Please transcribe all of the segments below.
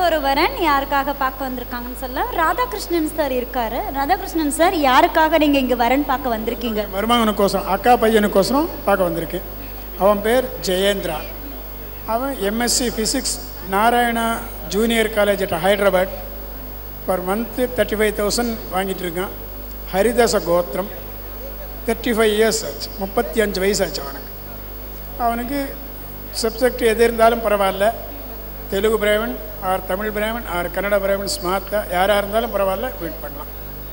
ஒரு வரன் யாருக்காக பார்க்க வந்திருக்காங்கன்னு சொல்ல ராதாகிருஷ்ணன் சார் இருக்காரு ராதாகிருஷ்ணன் சார் யாருக்காக நீங்க இங்க வரன் பார்க்க வந்திருக்கீங்க மருமகனுக்கோசரம் அக்கா பையனுக்கோசரம் பார்க்க வந்திருக்கேன் அவன் பேர் ஜெயேந்திரா அவன் MSc physics Narayana junior college at Hyderabad per month thirty five thousand வாங்கிட்டு இருக்கான் ஹரிதாச கோத்திரம் தேர்ட்டி ஃபைவ் இயர்ஸ் ஆச்சு முப்பத்தி அஞ்சு வயசு ஆச்சு அவனுக்கு அவனுக்கு சப்ஜெக்ட் எது இருந்தாலும் பரவாயில்ல Telugu Brahmin or Tamil Brahmin or Kannada Brahmin Smartha யாராக இருந்தாலும் பரவாயில்ல வெயிட் பண்ணலாம்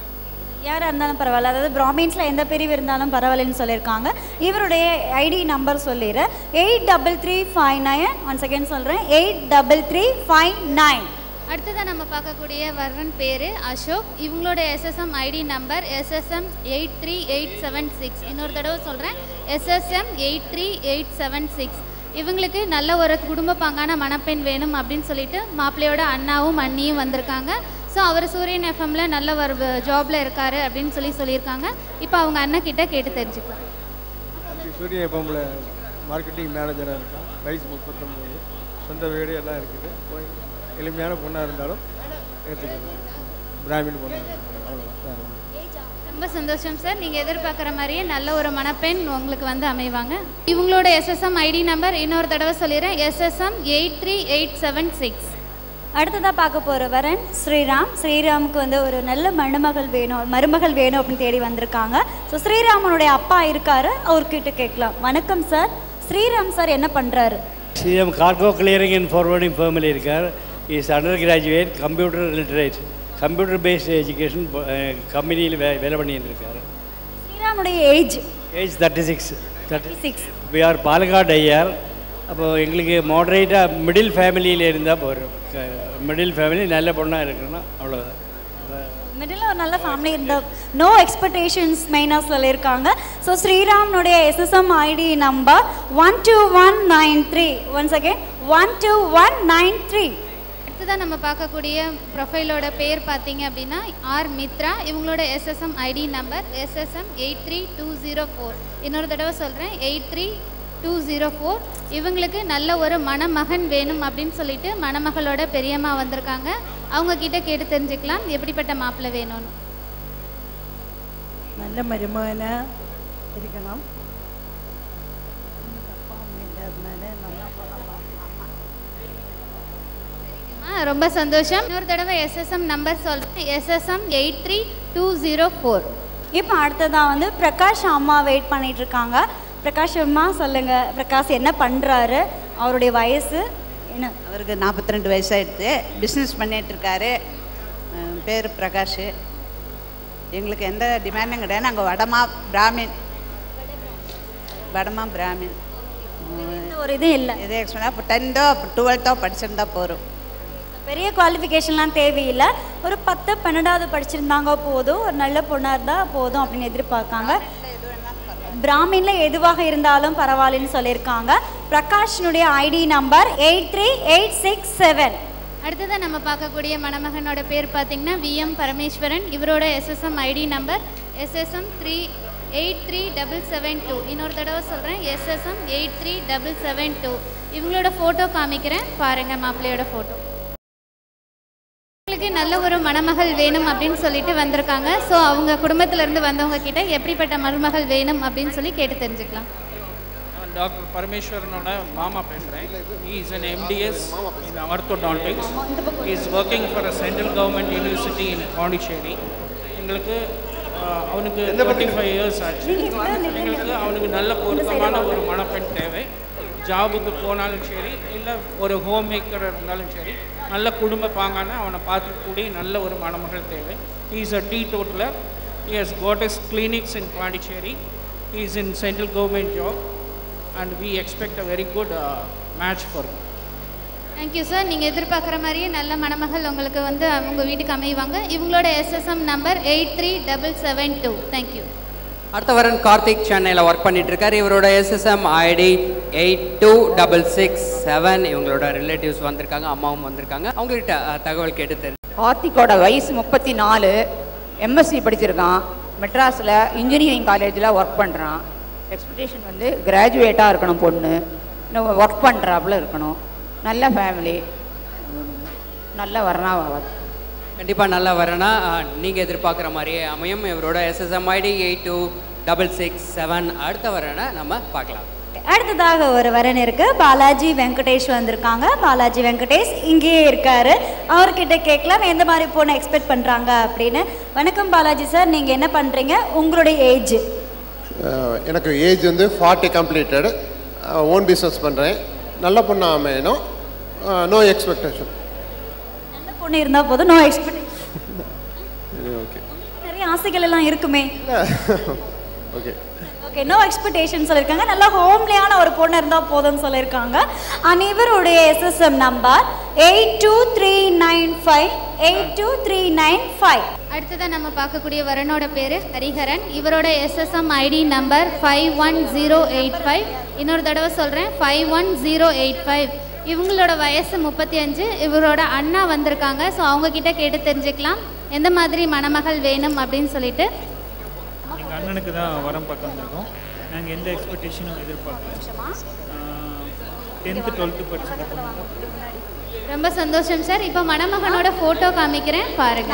யாரா இருந்தாலும் பரவாயில்ல அதாவது பிராமின்ஸ்ல எந்த பிரிவு இருந்தாலும் பரவாயில்லன்னு சொல்லியிருக்காங்க இவருடைய ஐடி நம்பர் சொல்லிடுறேன் eight double three five nine one second சொல்கிறேன் eight double three five nine அடுத்ததாக நம்ம பார்க்கக்கூடிய வர்றன் பேர் அசோக் இவங்களோட SSM ID number SSM eight three eight seven six இன்னொரு தடவை சொல்கிறேன் SSM eight three eight seven six இவங்களுக்கு நல்ல ஒரு குடும்ப பாங்கான மணப்பெண் வேணும் அப்படின்னு சொல்லிட்டு மாப்பிள்ளையோட அண்ணாவும் அண்ணியும் வந்திருக்காங்க ஸோ அவர் சூரியன் எஃப்எம்ல நல்ல ஒரு ஜாப்ல இருக்காரு அப்படின்னு சொல்லி சொல்லியிருக்காங்க இப்போ அவங்க அண்ணன் கிட்ட கேட்டு தெரிஞ்சுக்கலாம் தம்பி சூரிய எஃப்எம்மில் மார்க்கெட்டிங் மேனேஜராக இருக்கான் வயசு முப்பத்தொம்போது சொந்த வீடு எல்லாம் இருக்குது போய் எளிமையான பொண்ணாக இருந்தாலும் ஏற்றுக்கலாம் பிராமின் பொண்ணாக இருந்தாலும் அவ்வளோதான் வேறு ஒண்ணும் இல்ல. ரொம்ப சந்தோஷம் சார் நீங்கள் எதிர்பார்க்குற மாதிரியே நல்ல ஒரு மணப்பெண் உங்களுக்கு வந்து அமைவாங்க இவங்களோட எஸ்எஸ்எம் ஐடி நம்பர் இன்னொரு தடவை சொல்லிடுறேன் SSM eight three eight seven six அடுத்ததாக பார்க்க போகிற வரன் ஸ்ரீராம் ஸ்ரீராமுக்கு வந்து ஒரு நல்ல மருமகள் வேணும் மருமகள் வேணும் அப்படின்னு தேடி வந்திருக்காங்க ஸோ ஸ்ரீராமனுடைய அப்பா இருக்காரு அவர்கிட்ட கேட்கலாம் வணக்கம் சார் ஸ்ரீராம் சார் என்ன பண்ணுறாரு CM cargo clearing and forwarding family இருக்கார் is under graduate computer literate computer based education கம்பெனியில் வே வேலை பண்ணிட்டு இருக்காரு ஸ்ரீராமுடைய age age thirty six thirty six we are Palakkad Iyer அப்போ எங்களுக்கு மாடரேட்டாக மிடில் ஃபேமிலியில் இருந்தால் போகிறோம் மிடில் ஃபேமிலி நல்ல பொண்ணாக இருக்கணும் அவ்வளோதான் மிடில் ஒரு நல்ல ஃபேமிலி இருந்த நோ எக்ஸ்பெக்டேஷன்ஸ் மெயினாக சொல்லியிருக்காங்க ஸோ ஸ்ரீராம்னுடைய SSM ID number one two one nine three one second one two one nine three அடுத்ததான் நம்ம பார்க்கக்கூடிய ப்ரொஃபைலோட பேர் பார்த்தீங்க அப்படின்னா ஆர் மித்ரா இவங்களோட SSM ID number SSM eight three two zero four இன்னொரு தடவை சொல்கிறேன் eight three two zero four இவங்களுக்கு நல்ல ஒரு மணமகன் வேணும் அப்படின்னு சொல்லிட்டு மணமகளோட பெரியம்மா வந்திருக்காங்க அவங்க கிட்ட கேட்டு தெரிஞ்சுக்கலாம் எப்படிப்பட்ட மாப்பிள்ளை வேணும்னு നല്ല മരുമകന് ഇരിക്കണം அப்பா அம்மா இல்லாதனால நல்லா பண்ணலாம் ஆ ரொம்ப சந்தோஷம் இன்னொரு தடவை எஸ்எஸ்எம் நம்பர் சொல்கிறேன் SSM eight three two zero four இப்போ அடுத்ததாக வந்து பிரகாஷ் அம்மா வெயிட் பண்ணிட்டு இருக்காங்க பிரகாஷ் அம்மா சொல்லுங்க பிரகாஷ் என்ன பண்ணுறாரு அவருடைய வயசு என்ன அவருக்கு நாற்பத்தி ரெண்டு வயசாகிடுது பிஸ்னஸ் பண்ணிகிட்ருக்காரு பேர் பிரகாஷ் எங்களுக்கு எந்த டிமாண்டும் கிடையாது நாங்கள் வடமா பிராமின் வடமா பிராமின் எந்த ஒரு இதுவும் இல்லை எது எக்ஸ்பெக்ட் இப்போ டென்த்தோ டுவெல்த்தோ படிச்சிருந்தா போகிறோம் பெரிய குவாலிஃபிகேஷன்லாம் தேவையில்லை ஒரு பத்து பன்னெண்டாவது படிச்சிருந்தாங்க போதும் ஒரு நல்ல பொண்ணாக இருந்தால் போதும் அப்படின்னு எதிர்பார்க்காங்க பிராமின்ல எதுவாக இருந்தாலும் பரவாயில்லன்னு சொல்லியிருக்காங்க பிரகாஷ்னுடைய ID number eight three eight six seven அடுத்ததாக நம்ம பார்க்கக்கூடிய மணமகனோட பேர் பார்த்தீங்கன்னா விஎம் பரமேஸ்வரன் இவரோட SSM ID number SSM three eight three double seven two இன்னொரு தடவை சொல்கிறேன் SSM eight three double seven two இவங்களோட ஃபோட்டோ காமிக்கிறேன் பாருங்கள் மாப்பிள்ளையோட ஃபோட்டோ உங்களுக்கு நல்ல ஒரு மணமகள் வேணும் அப்படின்னு சொல்லிட்டு வந்திருக்காங்க ஸோ அவங்க குடும்பத்திலேருந்து வந்தவங்க கிட்ட எப்படிப்பட்ட மருமகள் வேணும் அப்படின்னு சொல்லி கேட்டு தெரிஞ்சுக்கலாம் நான் டாக்டர் பரமேஸ்வரனோட மாமா பேசுகிறேன் is an MDS in orthodontics is working for a central government university in Pondicherry எங்களுக்கு ஆஹ், அவனுக்கு தேர்ட்டி ஃபைவ் இயர்ஸ் ஆச்சு எங்களுக்கு அவனுக்கு நல்ல பொருத்தமான ஒரு மணப்பெண் தேவை ஜாபுக்கு போனாலும் சரி இல்லை ஒரு ஹோம் மேக்கர் இருந்தாலும் சரி நல்ல குடும்ப பாங்கான அவனை பார்த்துக்கூடிய நல்ல ஒரு மணமகள் தேவை is a teetotaller he has got his clinics in Pondicherry. He is in central government job and we expect a very good uh, match for him. Thank you sir நீங்கள் எதிர்பார்க்குற மாதிரியே நல்ல மணமகள் உங்களுக்கு வந்து உங்கள் வீட்டுக்கு அமைவாங்க இவங்களோட SSM number eight three double seven two thank you அடுத்த வரன் கார்த்திக் சென்னையில் ஒர்க் பண்ணிட்டு இருக்காரு இவரோட SSM ID eight two double six seven இவங்களோட ரிலேட்டிவ்ஸ் வந்திருக்காங்க அம்மாவும் வந்திருக்காங்க அவங்ககிட்ட அஹ், தகவல் கேட்டு தெரிஞ்சு கார்த்திக்கோட வயசு முப்பத்தி நாலு எம்எஸ்சி படிச்சிருக்கான் மெட்ராஸில் இன்ஜினியரிங் காலேஜில் ஒர்க் பண்ணுறான் எக்ஸ்பெக்டேஷன் வந்து கிராஜுவேட்டாக இருக்கணும் பொண்ணு இன்னும் ஒர்க் பண்ணுறாப்புல இருக்கணும் நல்ல ஃபேமிலி நல்ல வரணாவாவது கண்டிப்பாக நல்லா வரனா நீங்கள் எதிர்பார்க்குற மாதிரியே அமையும் இவரோட SSM ID eight two double six seven அடுத்த வரனை நம்ம பார்க்கலாம் அடுத்ததாக ஒரு வரன் இருக்கு பாலாஜி வெங்கடேஷ் வந்திருக்காங்க பாலாஜி வெங்கடேஷ் இங்கேயே இருக்காரு அவர்கிட்ட கேட்கலாம் எந்த மாதிரி பொண்ணு எக்ஸ்பெக்ட் பண்றாங்க அப்படின்னு வணக்கம் பாலாஜி சார் நீங்க என்ன பண்றீங்க உங்களுடைய ஏஜ் அஹ் எனக்கு ஏஜ் வந்து ஃபார்ட்டி கம்ப்ளீட்டட் ஓன் பிஸ்னஸ் பண்ணுறேன் நல்ல பொண்ணு அமையணும் நோ எக்ஸ்பெக்டேஷன் நல்ல பொண்ணு இருந்தா போதும் நோ எக்ஸ்பெக்ட் ஓகே நிறைய ஆசைகள் எல்லாம் இருக்குமே ஓகே ஓகே நோ எக்ஸ்பெக்டேஷன் சொல்லியிருக்காங்க நல்லா ஹோம்லியான ஒரு பொண்ணு இருந்தால் போதும்னு சொல்லியிருக்காங்க அண்ட் இவருடைய SSM number eight two three nine five eight two three nine five அடுத்ததாக நம்ம பார்க்கக்கூடிய வரனோட பேர் ஹரிஹரன் இவரோட SSM ID number five one zero eight five இன்னொரு தடவை சொல்கிறேன் five one zero eight five இவங்களோட வயசு முப்பத்தி அஞ்சு இவரோட அண்ணா வந்திருக்காங்க ஸோ அவங்க கிட்ட கேட்டு தெரிஞ்சுக்கலாம் எந்த மாதிரி மணமகள் வேணும் அப்படின்னு சொல்லிட்டு எங்கள் அண்ணனுக்கு தான் வரம் பார்க்க வந்திருக்கோம் நாங்கள் எந்த எக்ஸ்பெக்டேஷனும் எதிர்பார்க்கல டென்த்து டுவெல்த்து படிச்சுட்டு பொண்ணு ரொம்ப சந்தோஷம் சார் இப்போ மணமகனோட ஃபோட்டோ காமிக்கிறேன் பாருங்க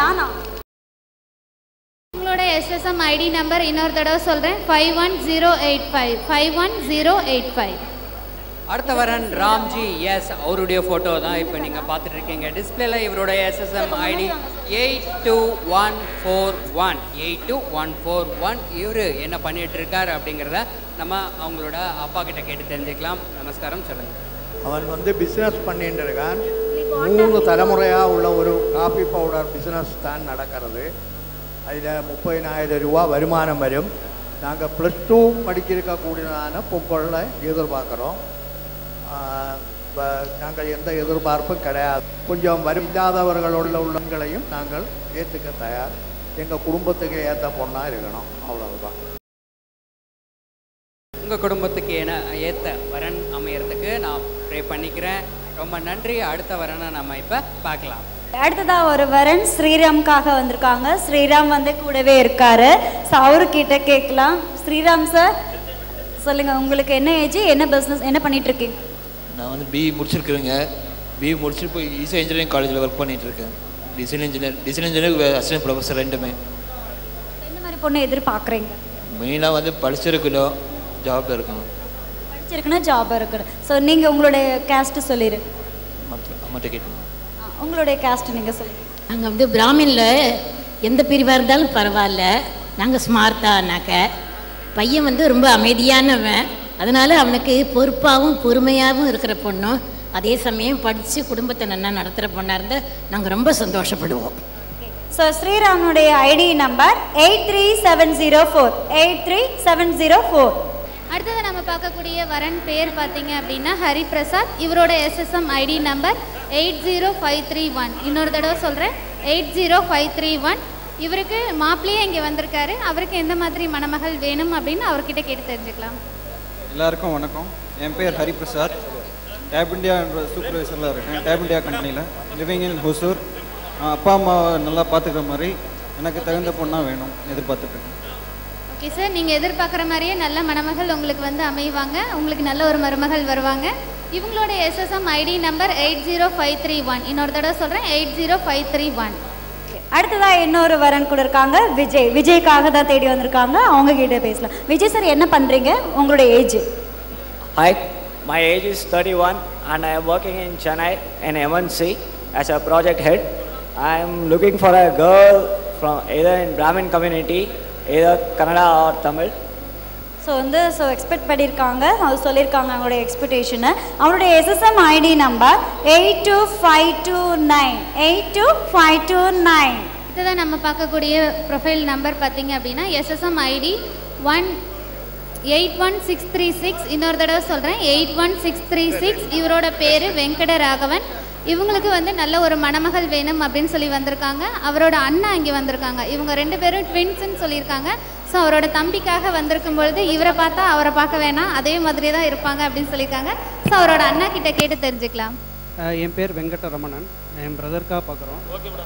உங்களோட எஸ்எஸ்எம் ஐடி நம்பர் இன்னொரு தடவை சொல்கிறேன் five one zero eight five five one zero eight five அடுத்த வரன் ராம்ஜி எஸ் அவருடைய ஃபோட்டோ தான் இப்போ நீங்கள் பார்த்துட்டு இருக்கீங்க டிஸ்பிளேல இவரோட SSM ID eight two one four one eight two one four one இவர் என்ன பண்ணிட்டு இருக்கார் அப்படிங்கிறத நம்ம அவங்களோட அப்பா கிட்ட கேட்டு தெரிஞ்சுக்கலாம் நமஸ்காரம் சொல்லுங்கள் அவன் வந்து பிஸ்னஸ் பண்ணிட்டு இருக்கான் மூணு தலைமுறையாக உள்ள ஒரு காஃபி பவுடர் பிஸ்னஸ் தான் நடக்கிறது அதில் முப்பதினாயிரம் ரூபா வருமானம் வரும் நாங்கள் ப்ளஸ் டூ படிக்கிறக்கூடியதான பொருட்களை எதிர்பார்க்குறோம் நாங்கள் எந்த எதிர்பார்ப்பும் கிடையாது கொஞ்சம் வரும் இல்லாதவர்களுள்ள உள்ளங்களையும் நாங்கள் ஏற்றுக்க தயார் எங்கள் குடும்பத்துக்கு ஏற்ற பொண்ணாக இருக்கணும் அவ்வளவுதான் உங்கள் குடும்பத்துக்கு என ஏற்ற வரன் அமையறதுக்கு நான் ப்ரே பண்ணிக்கிறேன் ரொம்ப நன்றி அடுத்த வரனை நம்ம இப்போ பார்க்கலாம் அடுத்ததா ஒரு வரன் ஸ்ரீராம்காக வந்திருக்காங்க ஸ்ரீராம் வந்து கூடவே இருக்காரு ஸோ அவர்கிட்ட கேட்கலாம் ஸ்ரீராம் சார் சொல்லுங்க உங்களுக்கு என்ன ஏஜ் என்ன பிஸ்னஸ் என்ன பண்ணிட்டு இருக்கீங்க நான் வந்து பிஇ முடிச்சிருக்கிறேங்க பிஇ முடிச்சுட்டு போய் ஈஸி இன்ஜினியரிங் காலேஜில் ஒர்க் பண்ணிட்டு இருக்கேன் design engineer design engineer assistant professor ரெண்டுமே என்ன மாதிரி பொண்ணு எதிர்பார்க்குறீங்க மெயினாக வந்து படிச்சிருக்கணும் ஜாப்ல இருக்கணும் படிச்சிருக்குன்னா ஜாப் இருக்குது ஸோ நீங்கள் உங்களுடைய கேஸ்ட் சொல்லிடு மற்ற அம்மாட்ட கேட்டு உங்களுடைய கேஸ்ட் நீங்கள் சொல்லுங்க நாங்கள் வந்து பிராமினில் எந்த பிரிவாக இருந்தாலும் பரவாயில்ல நாங்கள் ஸ்மார்ட்டானாக்க பையன் வந்து ரொம்ப அமைதியானவன் அதனால் அவனுக்கு பொறுப்பாகவும் பொறுமையாகவும் இருக்கிற பொண்ணும் அதே சமயம் படித்து குடும்பத்தை நல்லா நடத்துகிற பொண்ணாக இருந்தால் நாங்கள் ரொம்ப சந்தோஷப்படுவோம் ஸோ ஸ்ரீராமனுடைய ID number eight three seven zero four eight three seven zero four அடுத்தது நம்ம பார்க்கக்கூடிய வரன் பேர் பார்த்தீங்க அப்படின்னா ஹரிபிரசாத் இவரோட SSM ID number eight zero five three one இன்னொரு தடவை சொல்கிறேன் eight zero five three one இவருக்கு மாப்பிள்ளையே இங்கே வந்திருக்காரு அவருக்கு எந்த மாதிரி மணமகள் வேணும் அப்படின்னு அவர்கிட்ட கேட்டு தெரிஞ்சுக்கலாம் எல்லாருக்கும் வணக்கம் என் பேர் ஹரிபிரசாத் டேப் இண்டியான்ற சூப்பர்வைசரில் இருக்கேன் டேப் இண்டியா கம்பெனியில் லிவிங் இன் ஹொசூர் அப்பா அம்மாவை நல்லா பார்த்துக்கிற மாதிரி எனக்கு தகுந்த பொண்ணாக வேணும் எதிர்பார்த்துட்ருக்கேன் ஓகே சார் நீங்கள் எதிர்பார்க்குற மாதிரியே நல்ல மணமகள் உங்களுக்கு வந்து அமைவாங்க உங்களுக்கு நல்ல ஒரு மருமகள் வருவாங்க இவங்களோட SSM ID number eight zero five three one இன்னொரு தடவை சொல்கிறேன் eight zero five three one அடுத்ததா இன்னொரு வரன் கூட இருக்காங்க விஜய் விஜய்க்காக தான் தேடி வந்திருக்காங்க அவங்க கிட்ட பேசலாம் விஜய் சார் என்ன பண்றீங்க உங்களுடைய age Hi, my age is 31 and I am working in Chennai in MNC as a project head. I am looking for a girl from either in Brahmin community, either Kannada or Tamil. So வந்து so expect பண்ணியிருக்காங்க அவர் சொல்லியிருக்காங்க அவங்களுடைய எக்ஸ்பெக்டேஷனை அவருடைய SSM ID number eight two five two nine eight two five two nine இதுதான் நம்ம பார்க்கக்கூடிய ப்ரொஃபைல் நம்பர் பார்த்தீங்க அப்படின்னா SSM ID one eight one six three six இன்னொரு தடவை சொல்கிறேன் eight one six three six இவரோட பேர் வெங்கட ராகவன் இவங்களுக்கு வந்து நல்ல ஒரு மணமகள் வேணும் அப்படின்னு சொல்லி வந்திருக்காங்க அவரோட அண்ணா இங்கே வந்திருக்காங்க இவங்க ரெண்டு பேரும் ட்வின்ஸ்ன்னு சொல்லியிருக்காங்க ஸோ அவரோட தம்பிக்காக வந்திருக்கும் பொழுது இவரை பார்த்தா அவரை பார்க்க வேணாம் அதே மாதிரி தான் இருப்பாங்க அப்படின்னு சொல்லியிருக்காங்க ஸோ அவரோட அண்ணா கிட்ட கேட்டு தெரிஞ்சுக்கலாம் அஹ் என் பேர் வெங்கட ரமணன் என் பிரதருக்காக பார்க்குறோம்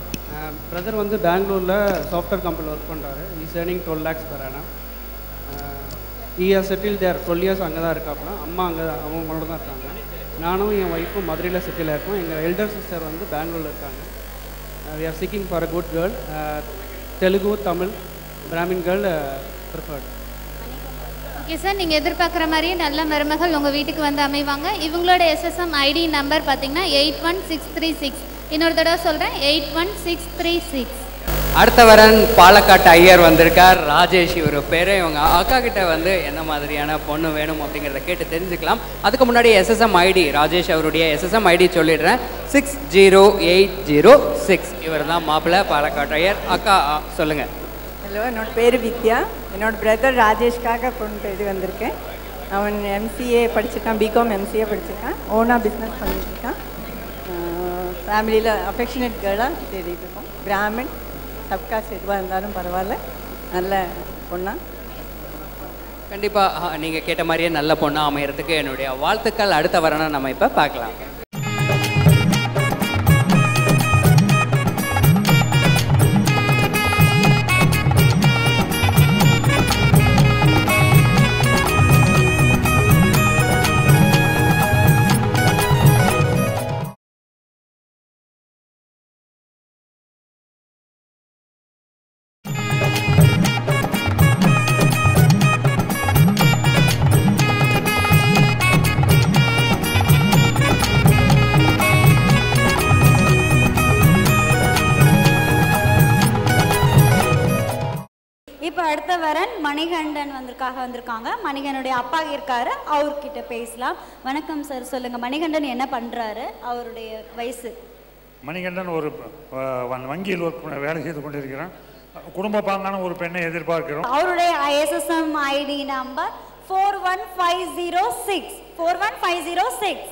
பிரதர் வந்து பெங்களூரில் சாஃப்ட்வேர் கம்பெனியில் ஒர்க் பண்ணுறாரு is earning twelve lakhs per annum he are settle there twelve years அங்கே தான் இருக்காப்புல அம்மா அங்கே அவங்களோட தான் இருக்காங்க நானும் என் ஒய்ஃபும் மதுரையில் சிட்டியில் இருக்கோம் எங்கள் எல்டர் சிஸ்டர் வந்து பெங்களூரில் இருக்காங்க we are seeking for a good girl Telugu Tamil Brahmin girl preferred okay sir நீங்கள் எதிர்பார்க்குற மாதிரியே நல்ல மருமகள் உங்கள் வீட்டுக்கு வந்து அமைவாங்க இவங்களோட எஸ்எஸ்எம் ஐடி நம்பர் பார்த்தீங்கன்னா eight one six three six இன்னொரு தடவை சொல்கிறேன் eight one six three six அடுத்த வரன் பாலக்காட்டு ஐயர் வந்திருக்கார் ராஜேஷ் இவர் பேர் இவங்க அக்கா கிட்ட வந்து என்ன மாதிரியான பொண்ணு வேணும் அப்படிங்கிறத கேட்டு தெரிஞ்சுக்கலாம் அதுக்கு முன்னாடி எஸ்எஸ்எம் ஐடி ராஜேஷ் அவருடைய எஸ்எஸ்எம் ஐடி சொல்லிடுறேன் six zero eight zero six இவர் தான் மாப்பிள்ளை பாலக்காட்டு ஐயர் அக்கா ஆ, சொல்லுங்க ஹலோ என்னோட பேர் வித்யா என்னோட பிரதர் ராஜேஷ்காக பொண்ணு தேடி வந்திருக்கேன் அவன் எம்சிஏ படிச்சிருக்கான் பிகாம் எம்சிஏ படிச்சிருக்கான் ஓனாக பிஸ்னஸ் பண்ணிட்டு இருக்கான் ஃபேமிலியில் அஃபெக்ஷனேட் கேர்ளாக தேடிட்டு இருக்கோம் பிராமின் சப்காஸ்ட் எதுவாக இருந்தாலும் பரவாயில்ல நல்ல பொண்ணா கண்டிப்பாக நீங்கள் கேட்ட மாதிரியே நல்ல பொண்ணாக அமையறதுக்கு என்னுடைய வாழ்த்துக்கள் அடுத்த வரனை நம்ம இப்போ பார்க்கலாம் இப்போ அடுத்த வரன் மணிகண்டன் வந்திருக்காக வந்திருக்காங்க மணிகண்டனுடைய அப்பா இருக்காரு அவர்கிட்ட பேசலாம் வணக்கம் சார் சொல்லுங்க மணிகண்டன் என்ன பண்றாரு அவருடைய வயசு மணிகண்டன் ஒரு அஹ், வ- வங்கியில் ஒர்க் பண்ண- வேலை செய்து கொண்டிருக்கிறான் குடும்ப பாங்கான ஒரு பெண்ணை எதிர்பார்க்கிறோம் அவருடைய ISSM ID number four one five zero six four one five zero six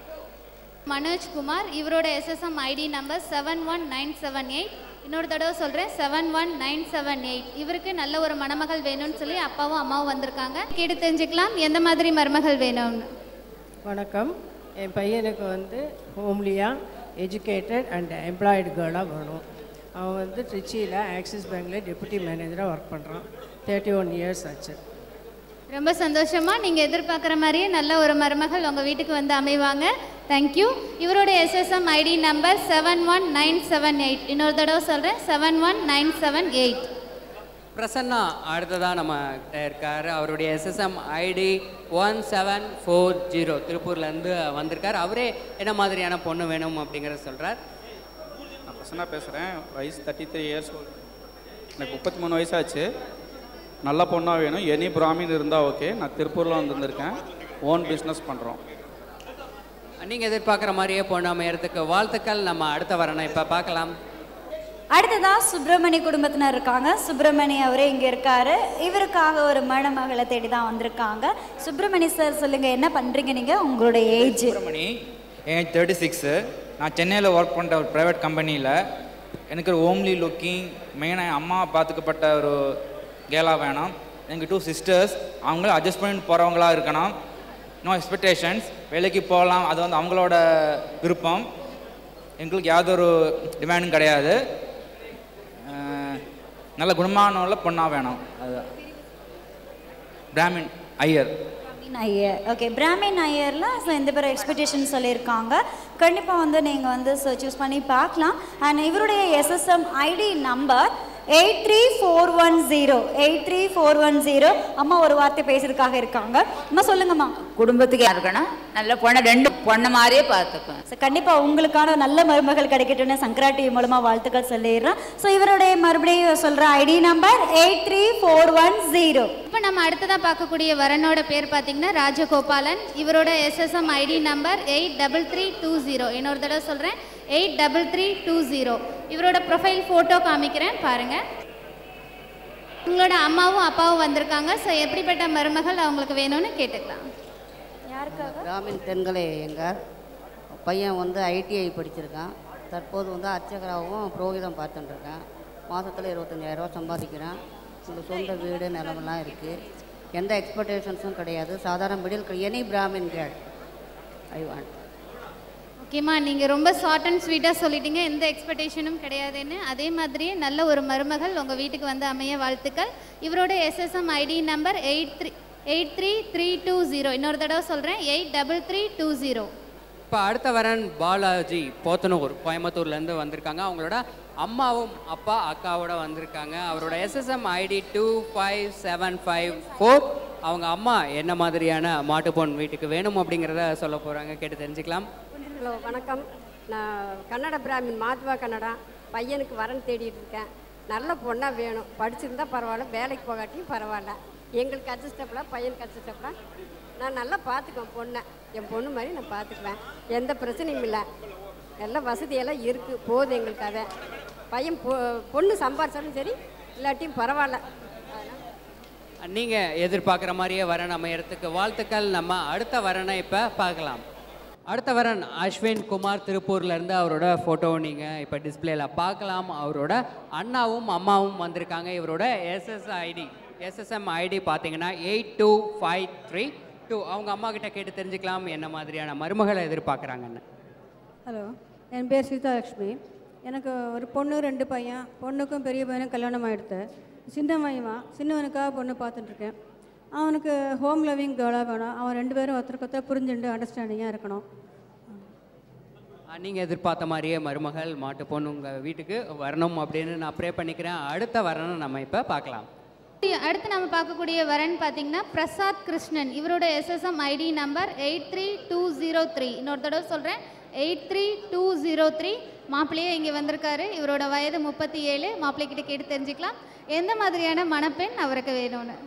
Manoj Kumar இவரோட SSM ID number seven one nine seven eight இன்னொரு தடவை சொல்கிறேன் seven one nine seven eight இவருக்கு நல்ல ஒரு மணமகள் வேணும்னு சொல்லி அப்பாவும் அம்மாவும் வந்திருக்காங்க கேட்டு தெரிஞ்சுக்கலாம் எந்த மாதிரி மருமகள் வேணும்னு வணக்கம் என் பையனுக்கு வந்து ஹோம்லியாக எஜுகேட்டட் அண்ட் எம்ப்ளாய்டு கேர்ளாக வேணும் அவன் வந்து ட்ரிச்சியில் ஆக்சிஸ் பேங்க்கில் டெபுட்டி மேனேஜராக ஒர்க் பண்ணுறான் தேர்ட்டி ஒன் இயர்ஸ் ஆச்சு ரொம்ப சந்தோஷமா நீங்கள் எதிர்பார்க்குற மாதிரியே நல்ல ஒரு மருமகள் உங்கள் வீட்டுக்கு வந்து அமைவாங்க தேங்க்யூ இவரோட SSM ID number seven one nine seven eight இன்னொரு தடவை சொல்கிறேன் seven one nine seven eight Prasanna அடுத்ததாக நம்ம கிட்ட இருக்காரு அவருடைய SSM ID one seven four zero திருப்பூர்லேருந்து வந்திருக்கார் அவரே என்ன மாதிரியான பொண்ணு வேணும் அப்படிங்கிறத சொல்கிறார் நான் பிரசன்னா பேசுகிறேன் வயசு தேர்ட்டி த்ரீ இயர்ஸ் எனக்கு முப்பத்தி மூணு வயசாச்சு நல்ல பொண்ணாக வேணும் எனி பிராமின் இருந்தால் ஓகே நான் திருப்பூரில் வந்து வந்திருக்கேன் ஓன் பிஸ்னஸ் பண்ணுறோம் நீங்கள் எதிர்பார்க்குற மாதிரியே பொண்ணு அமையறதுக்கு வாழ்த்துக்கள் நம்ம அடுத்த வரனை இப்போ பார்க்கலாம் அடுத்ததா சுப்பிரமணி குடும்பத்தினர் இருக்காங்க சுப்பிரமணி அவரே இங்க இருக்காரு இவருக்காக ஒரு மணமகளை தேடி தான் வந்திருக்காங்க சுப்பிரமணி சார் சொல்லுங்க என்ன பண்றீங்க நீங்க உங்களுடைய age Subramani age thirty six நான் சென்னையில் ஒர்க் பண்ணுற ஒரு ப்ரைவேட் கம்பெனியில் எனக்கு ஒரு ஹோம்லி லுக்கிங் மெயினாக அம்மா பார்த்துக்கப்பட்ட ஒரு கேலாக வேணும் எனக்கு டூ சிஸ்டர்ஸ் அவங்களும் அட்ஜஸ்ட் பண்ணிட்டு போகிறவங்களா இருக்கணும் நோ எக்ஸ்பெக்டேஷன்ஸ் வேலைக்கு போகலாம் அது வந்து அவங்களோட விருப்பம் எங்களுக்கு யாதொரு டிமாண்டும் கிடையாது அஹ், நல்ல குணமானவங்கள பொண்ணாக வேணும் அதுதான் பிராமின் ஐயர் பிராமின் ஐயர் ஓகே பிராமின் ஐயரில் ஸோ இந்த பேர் எக்ஸ்பெக்டேஷன் சொல்லியிருக்காங்க கண்டிப்பாக வந்து நீங்கள் வந்து சூஸ் பண்ணி பார்க்கலாம் அண்ட் இவருடைய SSM ID number eight three four one zero eight three four one zero அம்மா ஒரு வார்த்தை பேசுறதுக்காக இருக்காங்க அம்மா சொல்லுங்கம்மா குடும்பத்துக்கு இருக்கணும் நல்ல பொண்ணை ரெண்டு பொண்ணை மாதிரியே பார்த்துப்பேன் ஸோ கண்டிப்பாக உங்களுக்கான நல்ல மருமகள் கிடைக்கட்டும்னு சங்கரா டிவி மூலமாக வாழ்த்துக்கள் சொல்லிடுறோம் ஸோ இவருடைய மறுபடியும் சொல்கிற ID number eight three four one zero இப்போ நம்ம அடுத்ததாக பார்க்கக்கூடிய வரனோட பேர் பார்த்தீங்கன்னா ராஜகோபாலன் இவரோட SSM ID number eight double three two zero இன்னொரு தடவை சொல்கிறேன் eight double three two zero இவரோட ப்ரொஃபைல் ஃபோட்டோ காமிக்கிறேன் பாருங்கள் உங்களோட அம்மாவும் அப்பாவும் வந்திருக்காங்க ஸோ எப்படிப்பட்ட மருமகள் அவங்களுக்கு வேணும்னு கேட்டுக்கலாம் யாருக்காக கிராமின் தென்கலை எங்கார் பையன் வந்து ஐடிஐ படிச்சிருக்கான் தற்போது வந்து அர்ச்சகராகவும் புரோகிதம் பார்த்துட்டுருக்கான் மாதத்தில் இருபத்தஞ்சாயிரரூவா சம்பாதிக்கிறான் இந்த சொந்த வீடு நிலமெல்லாம் இருக்குது எந்த எக்ஸ்பெக்டேஷன்ஸும் கிடையாது சாதாரண மிடில் எனி பிராமின் கேட் ஐ வாண்ட் ஓகேம்மா நீங்கள் ரொம்ப ஷார்ட் அண்ட் ஸ்வீட்டாக சொல்லிட்டீங்க எந்த எக்ஸ்பெக்டேஷனும் கிடையாதுன்னு அதே மாதிரியே நல்ல ஒரு மருமகள் உங்கள் வீட்டுக்கு வந்து அமைய வாழ்த்துக்கள் இவரோட SSM ID number eight three eight three three two zero இன்னொரு தடவை சொல்கிறேன் eight double three two zero இப்போ அடுத்த வரன் பாலாஜி போத்தனூர் கோயம்புத்தூர்லேருந்து வந்திருக்காங்க அவங்களோட அம்மாவும் அப்பா அக்காவோட வந்திருக்காங்க அவரோட SSM ID two five seven five four அவங்க அம்மா என்ன மாதிரியான மாட்டுப்பொன் வீட்டுக்கு வேணும் அப்படிங்கிறத சொல்ல போகிறாங்க கேட்டு தெரிஞ்சுக்கலாம் ஹலோ வணக்கம் நான் கன்னட பிராமின் மாத்வா கன்னடா பையனுக்கு வரன் தேடிட்டு இருக்கேன் நல்ல பொண்ணாக வேணும் படிச்சிருந்தா பரவாயில்ல வேலைக்கு போகாட்டியும் பரவாயில்ல எங்களுக்கு அட்ஜஸ்டபிளாக பையனுக்கு அட்ஜஸ்டபிளாக நான் நல்லா பார்த்துக்குவேன் பொண்ணை என் பொண்ணு மாதிரி நான் பார்த்துக்குவேன் எந்த பிரச்சனையும் இல்லை எல்லாம் வசதியெல்லாம் இருக்குது போதும் எங்களுக்கு அதை பையன் பொ பொண்ணு சம்பாரிச்சாலும் சரி இல்லாட்டியும் பரவாயில்ல நீங்கள் எதிர்பார்க்குற மாதிரியே வரன் அமையறதுக்கு வாழ்த்துக்கள் நம்ம அடுத்த வரனை இப்போ பார்க்கலாம் அடுத்த வரன் அஸ்வின் குமார் திருப்பூர்லேருந்து அவரோட ஃபோட்டோ நீங்கள் இப்போ டிஸ்பிளேல பார்க்கலாம் அவரோட அண்ணாவும் அம்மாவும் வந்திருக்காங்க இவரோட எஸ்எஸ் ஐடி எஸ்எஸ்எம் ஐடி பார்த்தீங்கன்னா eight two five three two அவங்க அம்மா கிட்ட கேட்டு தெரிஞ்சுக்கலாம் என்ன மாதிரியான மருமகளை எதிர்பார்க்குறாங்கன்னு ஹலோ என் பேர் சீதாலட்சுமி எனக்கு ஒரு பொண்ணு ரெண்டு பையன் பொண்ணுக்கும் பெரிய பையனும் கல்யாணம் ஆகிடுது சின்ன பையன் சின்னவனுக்காக பொண்ணு பார்த்துட்ருக்கேன் அவனுக்கு ஹோம் லவ்விங் கேர்ளாக வேணும் அவன் ரெண்டு பேரும் ஒருத்தருக்கு ஒருத்தர் புரிஞ்சுண்டு அண்டர்ஸ்டாண்டிங்காக இருக்கணும் நீங்கள் எதிர்பார்த்த மாதிரியே மருமகள் மாட்டு பொண்ணு உங்கள் வீட்டுக்கு வரணும் அப்படின்னு நான் ப்ரே பண்ணிக்கிறேன் அடுத்த வரனை நம்ம இப்போ பார்க்கலாம் அடுத்து நம்ம பார்க்கக்கூடிய வரன் பார்த்தீங்கன்னா பிரசாத் கிருஷ்ணன் இவரோட SSM ID number eight three two zero three இன்னொரு தடவை சொல்கிறேன் eight three two zero three மாப்பிள்ளையே இங்கே வந்திருக்காரு இவரோட வயது முப்பத்தி ஏழு மாப்பிள்ளை கிட்ட கேட்டு தெரிஞ்சுக்கலாம் எந்த மாதிரியான மணப்பெண் அவருக்கு வேணும்னு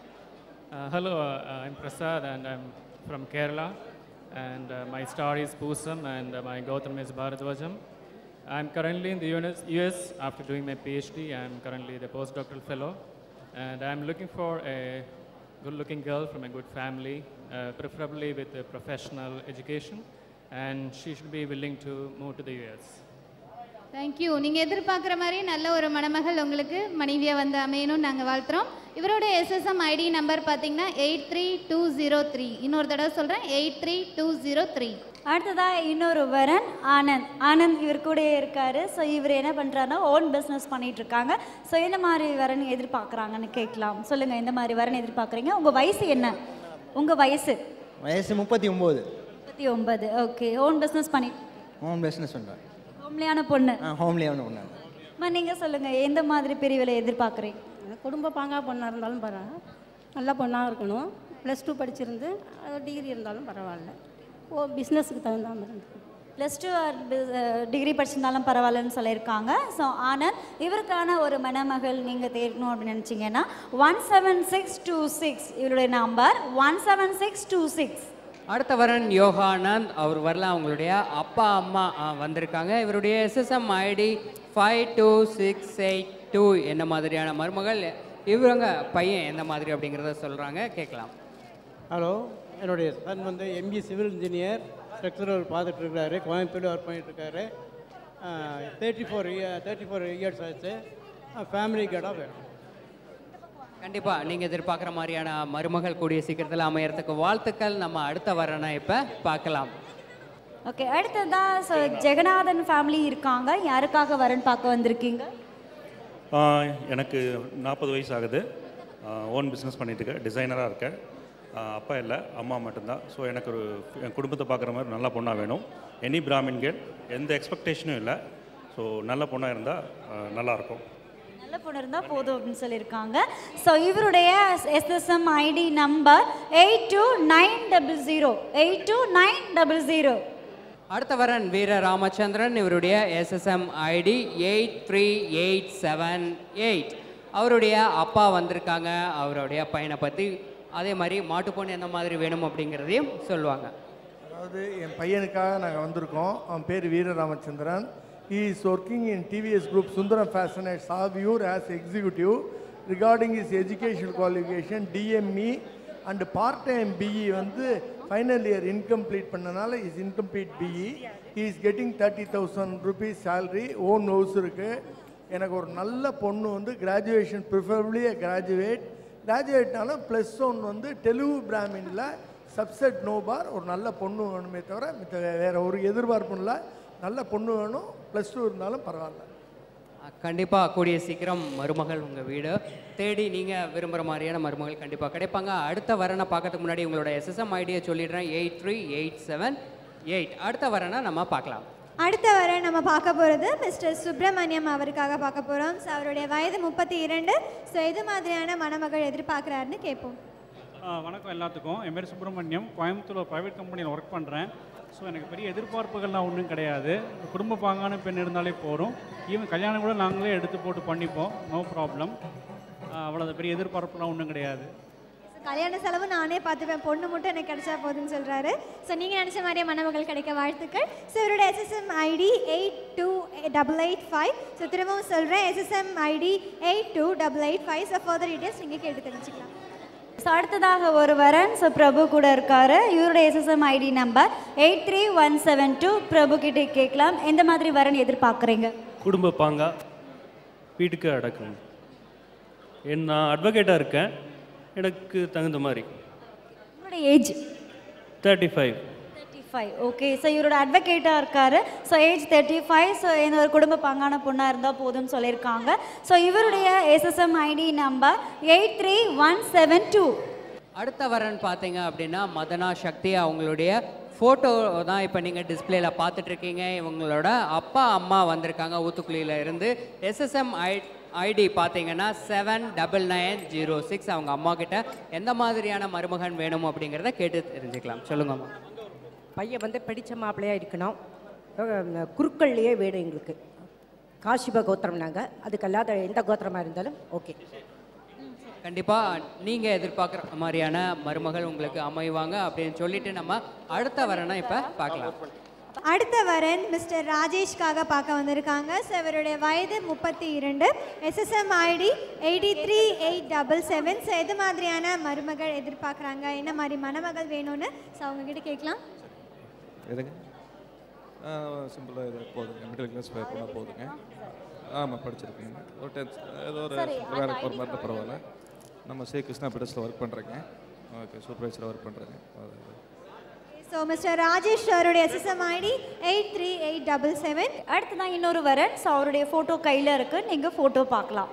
Uh, hello, uh, I'm Prasad and I'm from Kerala. And uh, my star is Pusam and uh, my Gautam is Bharadwajam. I'm currently in the US, US after doing my PhD. I'm currently the postdoctoral fellow. And I'm looking for a good looking girl from a good family, uh, preferably with a professional education. And she should be willing to move to the US. Thank you நீங்கள் எதிர்பார்க்குற மாதிரி நல்ல ஒரு மணமகள் உங்களுக்கு மனைவியாக வந்து அமையணும்னு நாங்கள் வாழ்த்துறோம் இவரோட எஸ்எஸ்எம் ஐடி நம்பர் பார்த்தீங்கன்னா eight three two zero three இன்னொரு தடவை சொல்கிறேன் eight three two zero three அடுத்ததா இன்னொரு வரன் ஆனந்த் ஆனந்த் இவர் கூடயே இருக்காரு ஸோ இவர் என்ன பண்ணுறாருன்னா ஓன் பிஸ்னஸ் பண்ணிட்டு இருக்காங்க ஸோ எந்த மாதிரி வரன் எதிர்பார்க்குறாங்கன்னு கேட்கலாம் சொல்லுங்க எந்த மாதிரி வரன் எதிர்பார்க்குறீங்க உங்கள் வயசு என்ன உங்கள் வயசு வயசு முப்பத்தி ஒம்பது முப்பத்தி ஒன்பது ஓகே ஓன் பிஸ்னஸ் பண்ணி ஹோம் பிஸ்னஸ் பண்ணுறேன் ஹோம்லியான பொண்ணு ஆ ஹோம்லேயே ஒன்று அம்மா நீங்கள் சொல்லுங்கள் எந்த மாதிரி பிரிவில் எதிர்பார்க்குறீங்க குடும்ப பாங்கா பொண்ணாக இருந்தாலும் பரவாயில்ல நல்ல பொண்ணாக இருக்கணும் ப்ளஸ் டூ படிச்சிருந்து அது டிகிரி இருந்தாலும் பரவாயில்ல ஓ பிஸ்னஸுக்கு தகுந்த மாதிரி இருந்து ப்ளஸ் டூ டிகிரி படிச்சிருந்தாலும் பரவாயில்லன்னு சொல்லியிருக்காங்க ஸோ ஆனந்த் இவருக்கான ஒரு மணமகள் நீங்கள் தேடணும் அப்படின்னு நினச்சிங்கன்னா one seven six two six இவருடைய number one seven six two six அடுத்த வரன் யோகானந்த் அவர் வரல அவங்களுடைய அப்பா அம்மா ஆ, வந்திருக்காங்க இவருடைய SSM ID five two six eight two என்ன மாதிரியான மருமகள் இவங்க பையன் எந்த மாதிரி அப்படிங்கிறத சொல்கிறாங்க கேட்கலாம் ஹலோ என்னுடைய சன் வந்து எம்பி சிவில் இன்ஜினியர் ஸ்ட்ரக்சரல் பார்த்துட்டு இருக்காரு கோயம்புத்தூர் ஒர்க் பண்ணிட்டு இருக்காரு thirty four year thirty four years ஆச்சு ஃபேமிலி கேடாக வேணும் கண்டிப்பாக நீங்கள் எதிர்பார்க்குற மாதிரியான மருமகள் கூடிய சீக்கிரத்தில் அமையறதுக்கு வாழ்த்துக்கள் நம்ம அடுத்த வரனை இப்போ பார்க்கலாம் ஓகே அடுத்ததா ஸோ ஜெகநாதன் ஃபேமிலி இருக்காங்க யாருக்காக வரன் பார்க்க வந்திருக்கீங்க ஆ, எனக்கு நாற்பது வயசு ஆகுது ஓன் பிஸ்னஸ் இருக்கேன் டிசைனராக இருக்கேன் ஆ, அப்பா இல்லை அம்மா மட்டும்தான் ஸோ எனக்கு ஒரு என் குடும்பத்தை பார்க்குற மாதிரி நல்ல பொண்ணாக வேணும் எனி பிராமின் கேட் எந்த எக்ஸ்பெக்டேஷனும் இல்லை ஸோ நல்ல பொண்ணாக இருந்தால் நல்லாயிருக்கும் நல்ல பொண்ணு இருந்தால் போதும் அப்படின்னு சொல்லியிருக்காங்க ஸோ இவருடைய SSM ID number eight two nine double zero eight two nine double zero அடுத்த வரன் வீர ராமச்சந்திரன் இவருடைய SSM ID eight three eight seven eight அவருடைய அப்பா வந்திருக்காங்க அவருடைய பையனை பற்றி அதே மாதிரி மாட்டுப்பொண்ணு எந்த மாதிரி வேணும் அப்படிங்கிறதையும் சொல்லுவாங்க அதாவது என் பையனுக்காக நாங்கள் வந்திருக்கோம் அவன் பேர் Veera Ramachandran he is working in TVS Group Sundaram Fashion at Savur as executive regarding his educational qualification DME and part-time BE வந்து ஃபைனல் இயர் இன்கம்ப்ளீட் பண்ணனால is incomplete BE he is getting thirty thousand rupees salary own house இருக்குது எனக்கு ஒரு நல்ல பொண்ணு வந்து graduation preferably graduate கிராஜுவேட்னாலும் plus one வந்து தெலுங்கு பிராமினில் சப்செட் நோபார் ஒரு நல்ல பொண்ணு வேணுமே தவிர மித்த வேறு ஒரு எதிர்பார்ப்பும் இல்லை நல்ல பொண்ணு வேணும் ப்ளஸ் டூ இருந்தாலும் பரவாயில்ல கண்டிப்பாக கூடிய சீக்கிரம் மருமகள் உங்கள் வீடு தேடி நீங்கள் விரும்புகிற மாதிரியான மருமகள் கண்டிப்பாக கிடைப்பாங்க அடுத்த வரனை பார்க்கறதுக்கு முன்னாடி உங்களோட எஸ்எஸ்எம் ஐடியை சொல்லிடுறேன் eight three eight seven eight அடுத்த வரனா நம்ம பார்க்கலாம் அடுத்த வர நம்ம பார்க்க போகிறது மிஸ்டர் சுப்பிரமணியம் அவருக்காக பார்க்க போகிறோம் ஸோ அவருடைய வயது முப்பத்தி இரண்டு ஸோ எது மாதிரியான மணமகள் எதிர்பார்க்குறாருன்னு கேட்போம் ஆ, வணக்கம் எல்லாத்துக்கும் என் பேர் சுப்பிரமணியம் கோயம்புத்தூர் ஒரு ப்ரைவேட் கம்பெனியில் ஒர்க் பண்ணுறேன் ஸோ எனக்கு பெரிய எதிர்பார்ப்புகள்லாம் ஒன்றும் கிடையாது குடும்ப பாங்கான பெண் இருந்தாலே போதும் ஈவன் கல்யாணம் கூட நாங்களே எடுத்து போட்டு பண்ணிப்போம் நோ ப்ராப்ளம் அவ்வளோ பெரிய எதிர்பார்ப்புலாம் ஒன்றும் கிடையாது So, கல்யாண செலவு நானே பார்த்துப்பேன் பொண்ணு மட்டும் எனக்கு கிடைச்சா போதுன்னு சொல்கிறாரு ஸோ நீங்கள் நினச்ச மாதிரியே மணமகள் கிடைக்க வாழ்த்துக்கள் ஸோ இவரோட SSM ID eight two double eight five so திரும்பவும் சொல்கிறேன் SSM ID eight two double eight five so further details நீங்கள் கேட்டு தெரிஞ்சுக்கலாம் ஸோ அடுத்ததாக ஒரு வரன் ஸோ பிரபு கூட இருக்காரு இவருடைய SSM ID number eight three one seven two Prabhu கிட்டே கேட்கலாம் எந்த மாதிரி வரன் எதிர்பார்க்குறீங்க குடும்ப பாங்கா வீட்டுக்கு அடக்கணும் என் நான் அட்வொகேட்டாக இருக்கேன் எனக்கு தகுந்த மாதிரி உங்களோட age thirty five thirty five okay so இவரோட அட்வொகேட்டாக இருக்காரு so age thirty five so இந்த ஒரு குடும்ப பங்கான பொண்ணாக இருந்தால் போதும்னு சொல்லியிருக்காங்க ஸோ இவருடைய SSM ID number eight three one seven two அடுத்த வரன் பார்த்தீங்க அப்படின்னா மதனா சக்தி அவங்களுடைய ஃபோட்டோ தான் இப்போ நீங்கள் டிஸ்பிளேல பார்த்துட்டு இருக்கீங்க இவங்களோட அப்பா அம்மா வந்திருக்காங்க ஊத்துக்குளியில் இருந்து எஸ்எஸ்எம் ஐ ஐடி பார்த்தீங்கன்னா seven double nine zero six அவங்க அம்மா கிட்ட எந்த மாதிரியான மருமகன் வேணும் அப்படிங்கிறத கேட்டு தெரிஞ்சுக்கலாம் சொல்லுங்கம்மா பையன் வந்து படித்த மாப்பிள்ளையாக இருக்கணும் அஹ் குருக்கள்லேயே வேணும் எங்களுக்கு காசிப கோத்திரம் நாங்கள் அதுக்கு அல்லாத எந்த கோத்திரமாக இருந்தாலும் ஓகே கண்டிப்பாக நீங்கள் எதிர்பார்க்குற மாதிரியான மருமகள் உங்களுக்கு அமைவாங்க அப்படின்னு சொல்லிட்டு நம்ம அடுத்த வரனை இப்போ பார்க்கலாம் அடுத்த வரன் மிஸ்டர் ராஜேஷ்காக பார்க்க வந்திருக்காங்க ஸோ இவருடைய வயது முப்பத்தி இரண்டு SSM ID eighty three eight double seven so எது மாதிரியான மருமகள் எதிர்பார்க்குறாங்க என்ன மாதிரி மணமகள் வேணும்னு ஸோ அவங்கக்கிட்ட கேட்கலாம் எதுங்க சிம்பிளாக இது போதுங்க மிடில் கிளாஸ் பே பண்ணால் போதுங்க ஆமாம் படிச்சிருக்கேங்க ஒரு டென்த் ஏதோ ஒரு சரி, அந்த வேலைக்கு போகிற ID மாதிரி இருந்தா பரவாயில்ல நம்ம ஸ்ரீ கிருஷ்ணா பிடஸில் ஒர்க் பண்ணுறேங்க ஓகே சூப்பர்வைசராக ஒர்க் பண்ணுறேங்க ஸோ மிஸ்டர் ராஜேஷ் அவருடைய SSM ID eight three eight double seven அடுத்ததான் இன்னொரு வரன் ஸோ அவருடைய ஃபோட்டோ கையில் இருக்கு நீங்கள் ஃபோட்டோ பார்க்கலாம்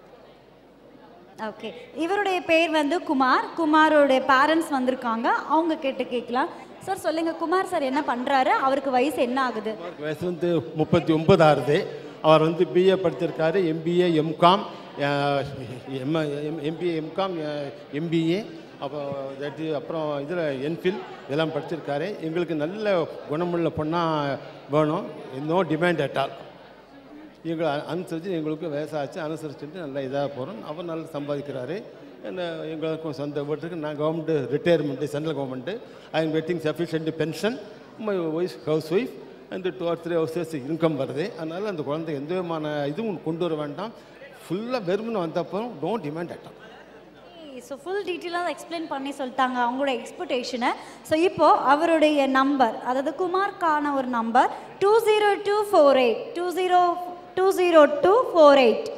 ஓகே இவருடைய பேர் வந்து குமார் குமாரோடைய பேரண்ட்ஸ் வந்திருக்காங்க அவங்க கேட்டு கேட்கலாம் சார் சொல்லுங்க குமார் சார் என்ன பண்ணுறாரு அவருக்கு வயசு என்ன ஆகுது வயசு வந்து முப்பத்தி ஒன்பது ஆறுது அவர் வந்து பிஏ படிச்சிருக்காரு MBA MCom M MBA MCom MBA அப்போ தட் அப்புறம் இதில் என்ஃபில் இதெல்லாம் படிச்சிருக்காரு எங்களுக்கு நல்ல குணமுள்ள பொண்ணாக வேணும் நோ டிமாண்ட் அட் ஆல் எங்களை அ- அனுசரித்து எங்களுக்கு வயசாச்சு அனுசரிச்சுட்டு நல்லா இதாக போகிறோம் அவர் நல்லா சம்பாதிக்கிறாரு என்ன எங்களுக்கும் சொந்த வீட்டுக்கு நான் government retirement central government I am getting sufficient pension my wife house wife அந்த two or three houses income வருது அதனால் அந்த குழந்தை எந்த விதமான இதுவும் கொண்டு வர வேண்டாம் ஃபுல்லாக வெறுமனு வந்தப்பறம் don't demand at so full டீட்டெயிலாக எக்ஸ்பிளைன் பண்ணி சொல்லிட்டாங்க அவங்களோட எக்ஸ்பெக்டேஷனை ஸோ இப்போது அவருடைய நம்பர் அதாவது குமார்க்கான ஒரு number two zero two four eight two zero two zero two four eight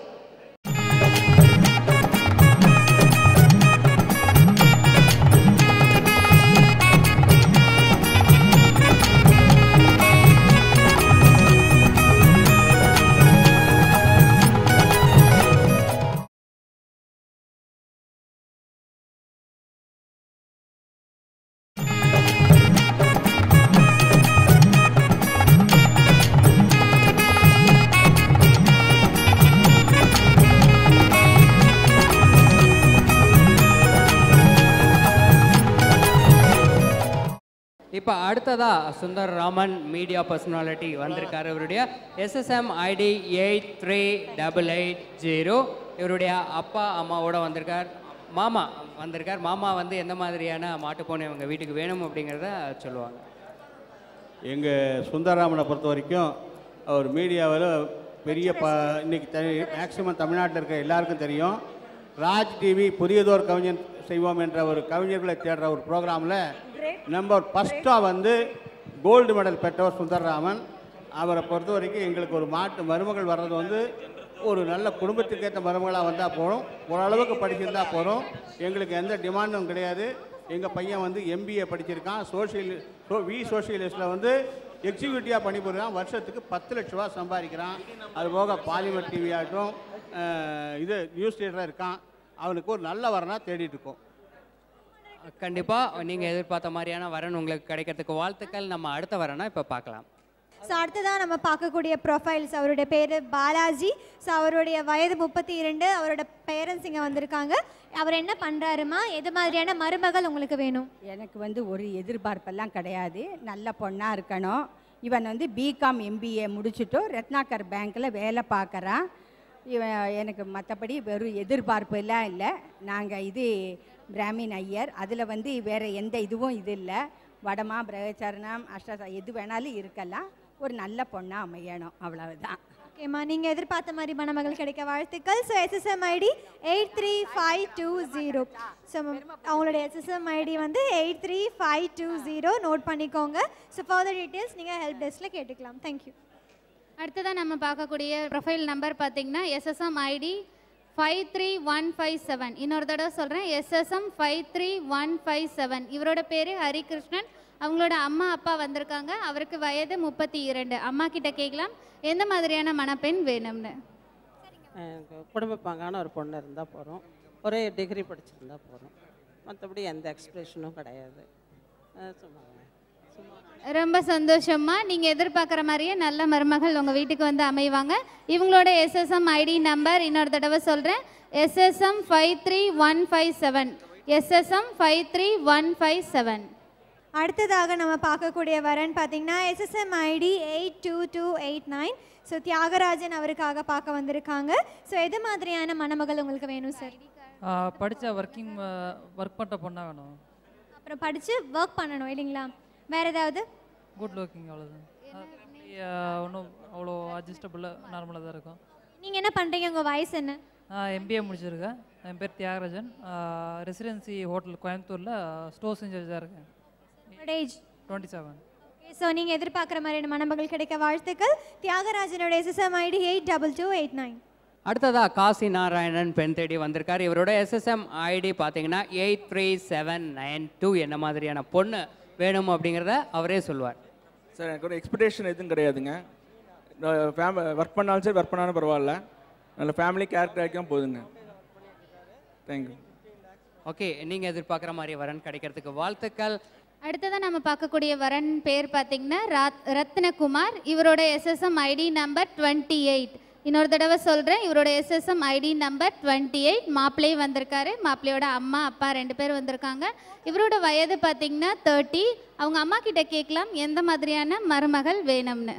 இப்போ அடுத்ததா சுந்தர் ராமன் மீடியா பர்சனாலிட்டி வந்திருக்காரு இவருடைய SSM ID eight three double eight zero இவருடைய அப்பா அம்மாவோட வந்திருக்கார் மாமா வந்திருக்கார் மாமா வந்து எந்த மாதிரியான மாட்டுப்போனை இவங்க வீட்டுக்கு வேணும் அப்படிங்கிறத சொல்லுவாங்க எங்கள் சுந்தரராமனை பொறுத்த வரைக்கும் அவர் மீடியாவில் பெரிய ப இன்னைக்கு மேக்சிமம் தமிழ்நாட்டில் இருக்க எல்லாருக்கும் தெரியும் ராஜ் டிவி புதியதோர் கவிஞன் செய்வோம் என்ற ஒரு கவிஞர்களை தேடுற ஒரு ப்ரோக்ராமில் நம்பர் ஃபஸ்ட்டாக வந்து கோல்டு மெடல் பெற்றவர் சுந்தரராமன் அவரை பொறுத்த வரைக்கும் எங்களுக்கு ஒரு மாட்டு மருமகள் வர்றது வந்து ஒரு நல்ல குடும்பத்துக்கு ஏற்ற மருமகளாக வந்தால் போதும் ஓரளவுக்கு படிச்சிருந்தா போதும் எங்களுக்கு எந்த டிமாண்டும் கிடையாது எங்கள் பையன் வந்து எம்பிஏ படிச்சிருக்கான் சோஷியல் சோ வி சோஷியலிஸ்ட்டில் வந்து எக்ஸிக்யூட்டிவாக பணிபுரிகிறான் வருஷத்துக்கு பத்து லட்ச ரூபா சம்பாதிக்கிறான் அது போக பாலிமர் டிவி ஆகட்டும் அஹ், இது நியூஸ் ரீடராக இருக்கான் அவனுக்கு ஒரு நல்ல வரனா தேடிட்டு இருக்கோம் கண்டிப்பாக நீங்கள் எதிர்பார்த்த மாதிரியான வரன் உங்களுக்கு கிடைக்கிறதுக்கு வாழ்த்துக்கள் நம்ம அடுத்த வரனா இப்போ பார்க்கலாம் ஸோ அடுத்ததாக நம்ம பார்க்கக்கூடிய ப்ரொஃபைல்ஸ் அவருடைய பேர் பாலாஜி ஸோ அவருடைய வயது முப்பத்தி இரண்டு அவரோட பேரண்ட்ஸ் இங்கே வந்திருக்காங்க அவர் என்ன பண்ணுறாருமா எது மாதிரியான மருமகள் உங்களுக்கு வேணும் எனக்கு வந்து ஒரு எதிர்பார்ப்பெல்லாம் கிடையாது நல்ல பொண்ணாக இருக்கணும் இவன் வந்து பிகாம் எம்பிஏ முடிச்சுட்டு ரத்னாகர் பேங்க்கில் வேலை பார்க்குறான் இவன் எனக்கு மற்றபடி வெறும் எதிர்பார்ப்பு எல்லாம் இல்லை நாங்கள் இது பிராமின் ஐயர் அதில் வந்து வேறு எந்த இதுவும் இது இல்லை வடமா பிரகச்சரணம் அஷ்ட எது வேணாலும் இருக்கலாம் ஒரு நல்ல பொண்ணாக அமையணும் அவ்வளவுதான் ஓகேம்மா நீங்கள் எதிர்பார்த்த மாதிரி மணமகள் கிடைக்க வாழ்த்துக்கள் so SSM ID eight three five two zero so அவங்களுடைய எஸ்எஸ்எம் ஐடி வந்து eight three five two zero note பண்ணிக்கோங்க ஸோ ஃபர்தர் டீட்டெயில்ஸ் நீங்கள் ஹெல்ப் டெஸ்கில் கேட்டுக்கலாம் தேங்க்யூ அடுத்ததாக நம்ம பார்க்கக்கூடிய ப்ரொஃபைல் நம்பர் பார்த்தீங்கன்னா SSM ID five three one five seven இன்னொரு தடவை சொல்கிறேன் SSM five three one five seven இவரோட பேர் ஹரிகிருஷ்ணன் அவங்களோட அம்மா அப்பா வந்திருக்காங்க அவருக்கு வயது முப்பத்தி இரண்டு அம்மா கிட்ட கேட்கலாம் எந்த மாதிரியான மணப்பெண் வேணும்னு எனக்கு குடும்ப பாங்கான ஒரு பொண்ணு இருந்தால் போகிறோம் ஒரே டிகிரி படிச்சிருந்தா போகிறோம் மற்றபடி எந்த எக்ஸ்பிரஷனும் கிடையாது அஹ் சும்மா சும்மா ரொம்ப சந்தோஷமா நீங்கள் எதிர்பார்க்குற மாதிரியே நல்ல மருமகள் உங்கள் வீட்டுக்கு வந்து அமைவாங்க இவங்களோட எஸ்எஸ்எம் ஐடி நம்பர் இன்னொரு தடவை சொல்கிறேன் SSM five three one five seven SSM five three one five seven அடுத்ததாக நம்ம பார்க்கக்கூடிய வரன் பார்த்தீங்கன்னா SSM ID eight two two eight nine so Thiyagarajan அவருக்காக பார்க்க வந்திருக்காங்க ஸோ எது மாதிரியான மணமகள் உங்களுக்கு வேணும் சார் படித்த ஒர்க்கிங் ஒர்க் பண்ணுற பொண்ணாக வேணும் அப்புறம் படித்து ஒர்க் பண்ணணும் இல்லைங்களா வேறு ஏதாவது குட் லுக்கிங் அவ்வளோதான் ஒன்றும் அவ்வளோ அட்ஜஸ்டபுளாக நார்மலாக தான் இருக்கும் நீங்கள் என்ன பண்ணுறீங்க உங்கள் வயசு என்ன எம்பிஏ முடிச்சிருக்கேன் என் பேர் தியாகராஜன் ரெசிடென்சி ஹோட்டல் கோயம்புத்தூரில் ஸ்டோர்ஸ் இன்சார்ஜாக இருக்கேன் உங்களோட ஏஜ் டுவெண்ட்டி செவன் ஸோ நீங்கள் எதிர்பார்க்குற மாதிரியான மணமகள் கிடைக்க வாழ்த்துக்கள் தியாகராஜனோட SSM ID eight double two eight nine அடுத்ததா காசி நாராயணன் பெண் தேடி வந்திருக்கார் இவரோட எஸ்எஸ்எம் ஐடி பார்த்தீங்கன்னா eight three seven nine two என்ன மாதிரியான பொண்ணு வேணும் அப்படிங்கிறத அவரே சொல்லுவார் சார் எனக்கு ஒரு எக்ஸ்பெக்டேஷன் எதுவும் கிடையாதுங்க ஃபேம ஒர்க் பண்ணாலும் சரி ஒர்க் பண்ணாலும் பரவாயில்ல நல்ல ஃபேமிலி கேரக்டர் ஆகிக்கும் போதுங்க தேங்க்யூ ஓகே நீங்கள் எதிர்பார்க்குற மாதிரி வரன் கிடைக்கிறதுக்கு வாழ்த்துக்கள் அடுத்ததாக நம்ம பார்க்கக்கூடிய வரன் பேர் பார்த்தீங்கன்னா ராத் ரத்னகுமார் இவரோட SSM ID number twenty eight இன்னொரு தடவை சொல்கிறேன் இவரோட SSM ID number twenty eight மாப்பிள்ளை வந்திருக்காரு மாப்பிள்ளையோட அம்மா அப்பா ரெண்டு பேர் வந்திருக்காங்க இவரோட வயது பார்த்தீங்கன்னா தேர்ட்டி அவங்க அம்மா கிட்ட கேட்கலாம் எந்த மாதிரியான மருமகள் வேணும்னு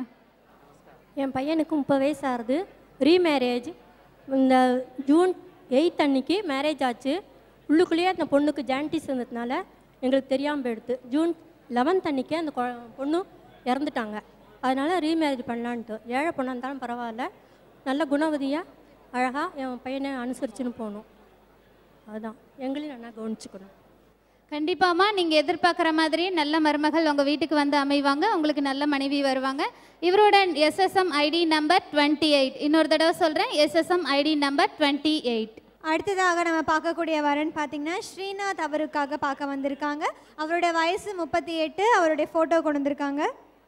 என் பையனுக்கு முப்பது வயசு ஆகுது ரீமேரேஜ் இந்த ஜூன் எயித் அன்னைக்கு மேரேஜ் ஆச்சு உள்ளுக்குள்ளேயே அந்த பொண்ணுக்கு ஜான்டிஸ் இருந்ததுனால எங்களுக்கு தெரியாமல் போயிடுது ஜூன் லெவன்த் அன்னைக்கு அந்த கொ- பொண்ணு இறந்துட்டாங்க அதனால் ரீமேரேஜ் பண்ணலான்ட்டு ஏழை பொண்ணாக இருந்தாலும் பரவாயில்ல நல்ல குணவதியாக அழகாக என் பையனை அனுசரிச்சுன்னு போகணும் அதுதான் எங்களையும் நல்லா கவனிச்சுக்கணும் கண்டிப்பாம்மா நீங்கள் எதிர்பார்க்குற மாதிரி நல்ல மருமகள் உங்கள் வீட்டுக்கு வந்து அமைவாங்க உங்களுக்கு நல்ல மனைவி வருவாங்க இவரோட SSM ID number twenty eight இன்னொரு தடவை சொல்கிறேன் SSM ID number twenty eight அடுத்ததாக நம்ம பார்க்கக்கூடிய வரன் பார்த்தீங்கன்னா ஸ்ரீநாத் அவருக்காக பார்க்க வந்திருக்காங்க அவருடைய வயசு முப்பத்தி எட்டு அவருடைய ஃபோட்டோ கொண்டு வந்திருக்காங்க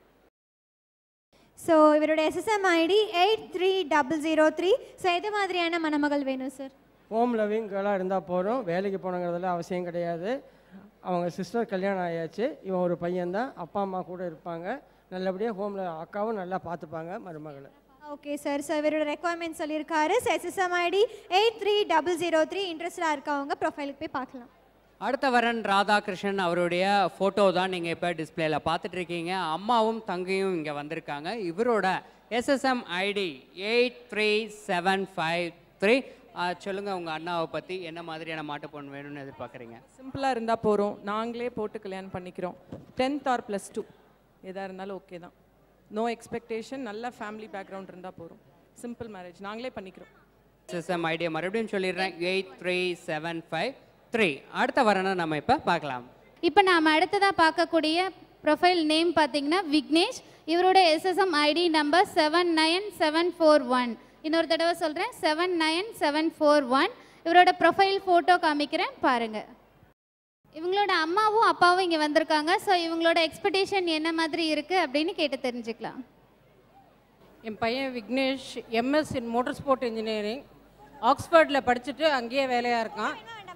ஸோ இவருடைய SSM ID eight three double zero three so எது மாதிரியான மணமகள் வேணும் சார் ஹோம் லவ்விங் கேர்ளாக இருந்தால் போதும் வேலைக்கு போனங்கிறதுல அவசியம் கிடையாது அவங்க சிஸ்டர் கல்யாணம் ஆயாச்சு இவன் ஒரு பையன்தான் அப்பா அம்மா கூட இருப்பாங்க நல்லபடியாக ஹோமில் அக்காவும் நல்லா பார்த்துப்பாங்க மருமகளை ஓகே சார் ஸோ இவரோட ரெக்குவயர்மெண்ட் சொல்லியிருக்காரு so SSM ID eight three double zero three இன்ட்ரெஸ்டாக இருக்கவங்க ப்ரொஃபைலுக்கு போய் பார்க்கலாம் அடுத்த வரன் ராதாகிருஷ்ணன் அவருடைய ஃபோட்டோ தான் நீங்கள் இப்போ டிஸ்பிளேல பார்த்துட்டு இருக்கீங்க அம்மாவும் தங்கையும் இங்கே வந்திருக்காங்க இவரோட SSM ID eight three seven five three சொல்லுங்கள் உங்கள் அண்ணாவை பற்றி என்ன மாதிரியான மாட்டு பொண்ணு வேணும்னு எதிர்பார்க்குறீங்க சிம்பிளாக இருந்தால் போகிறோம் நாங்களே போட்டு கல்யாணம் பண்ணிக்கிறோம் டென்த் ஆர் ப்ளஸ் டூ எதாக இருந்தாலும் ஓகே தான் நோ எக்ஸ்பெக்டேஷன் நல்ல ஃபேமிலி பேக்ரவுண்ட் இருந்தால் போகிறோம் சிம்பிள் மேரேஜ் நாங்களே பண்ணிக்கிறோம் எஸ்எஸ்எம் ஐடியை மறுபடியும் சொல்லிடுறேன் eight three seven five three அடுத்த வரனை நம்ம இப்போ பார்க்கலாம் இப்போ நாம் அடுத்ததாக பார்க்கக்கூடிய ப்ரொஃபைல் நேம் பார்த்தீங்கன்னா விக்னேஷ் இவரோட SSM ID number seven nine seven four one இன்னொரு தடவை சொல்கிறேன் seven nine seven four one இவரோட ப்ரொஃபைல் ஃபோட்டோ காமிக்கிறேன் பாருங்கள் இவங்களோட அம்மாவும் அப்பாவும் இங்கே வந்திருக்காங்க ஸோ இவங்களோட எக்ஸ்பெக்டேஷன் என்ன மாதிரி இருக்குது அப்படின்னு கேட்டு தெரிஞ்சுக்கலாம் என் பையன் Vignesh MS in motor sport engineering ஆக்ஸ்ஃபோர்டில் படிச்சுட்டு அங்கேயே வேலையாக இருக்கான்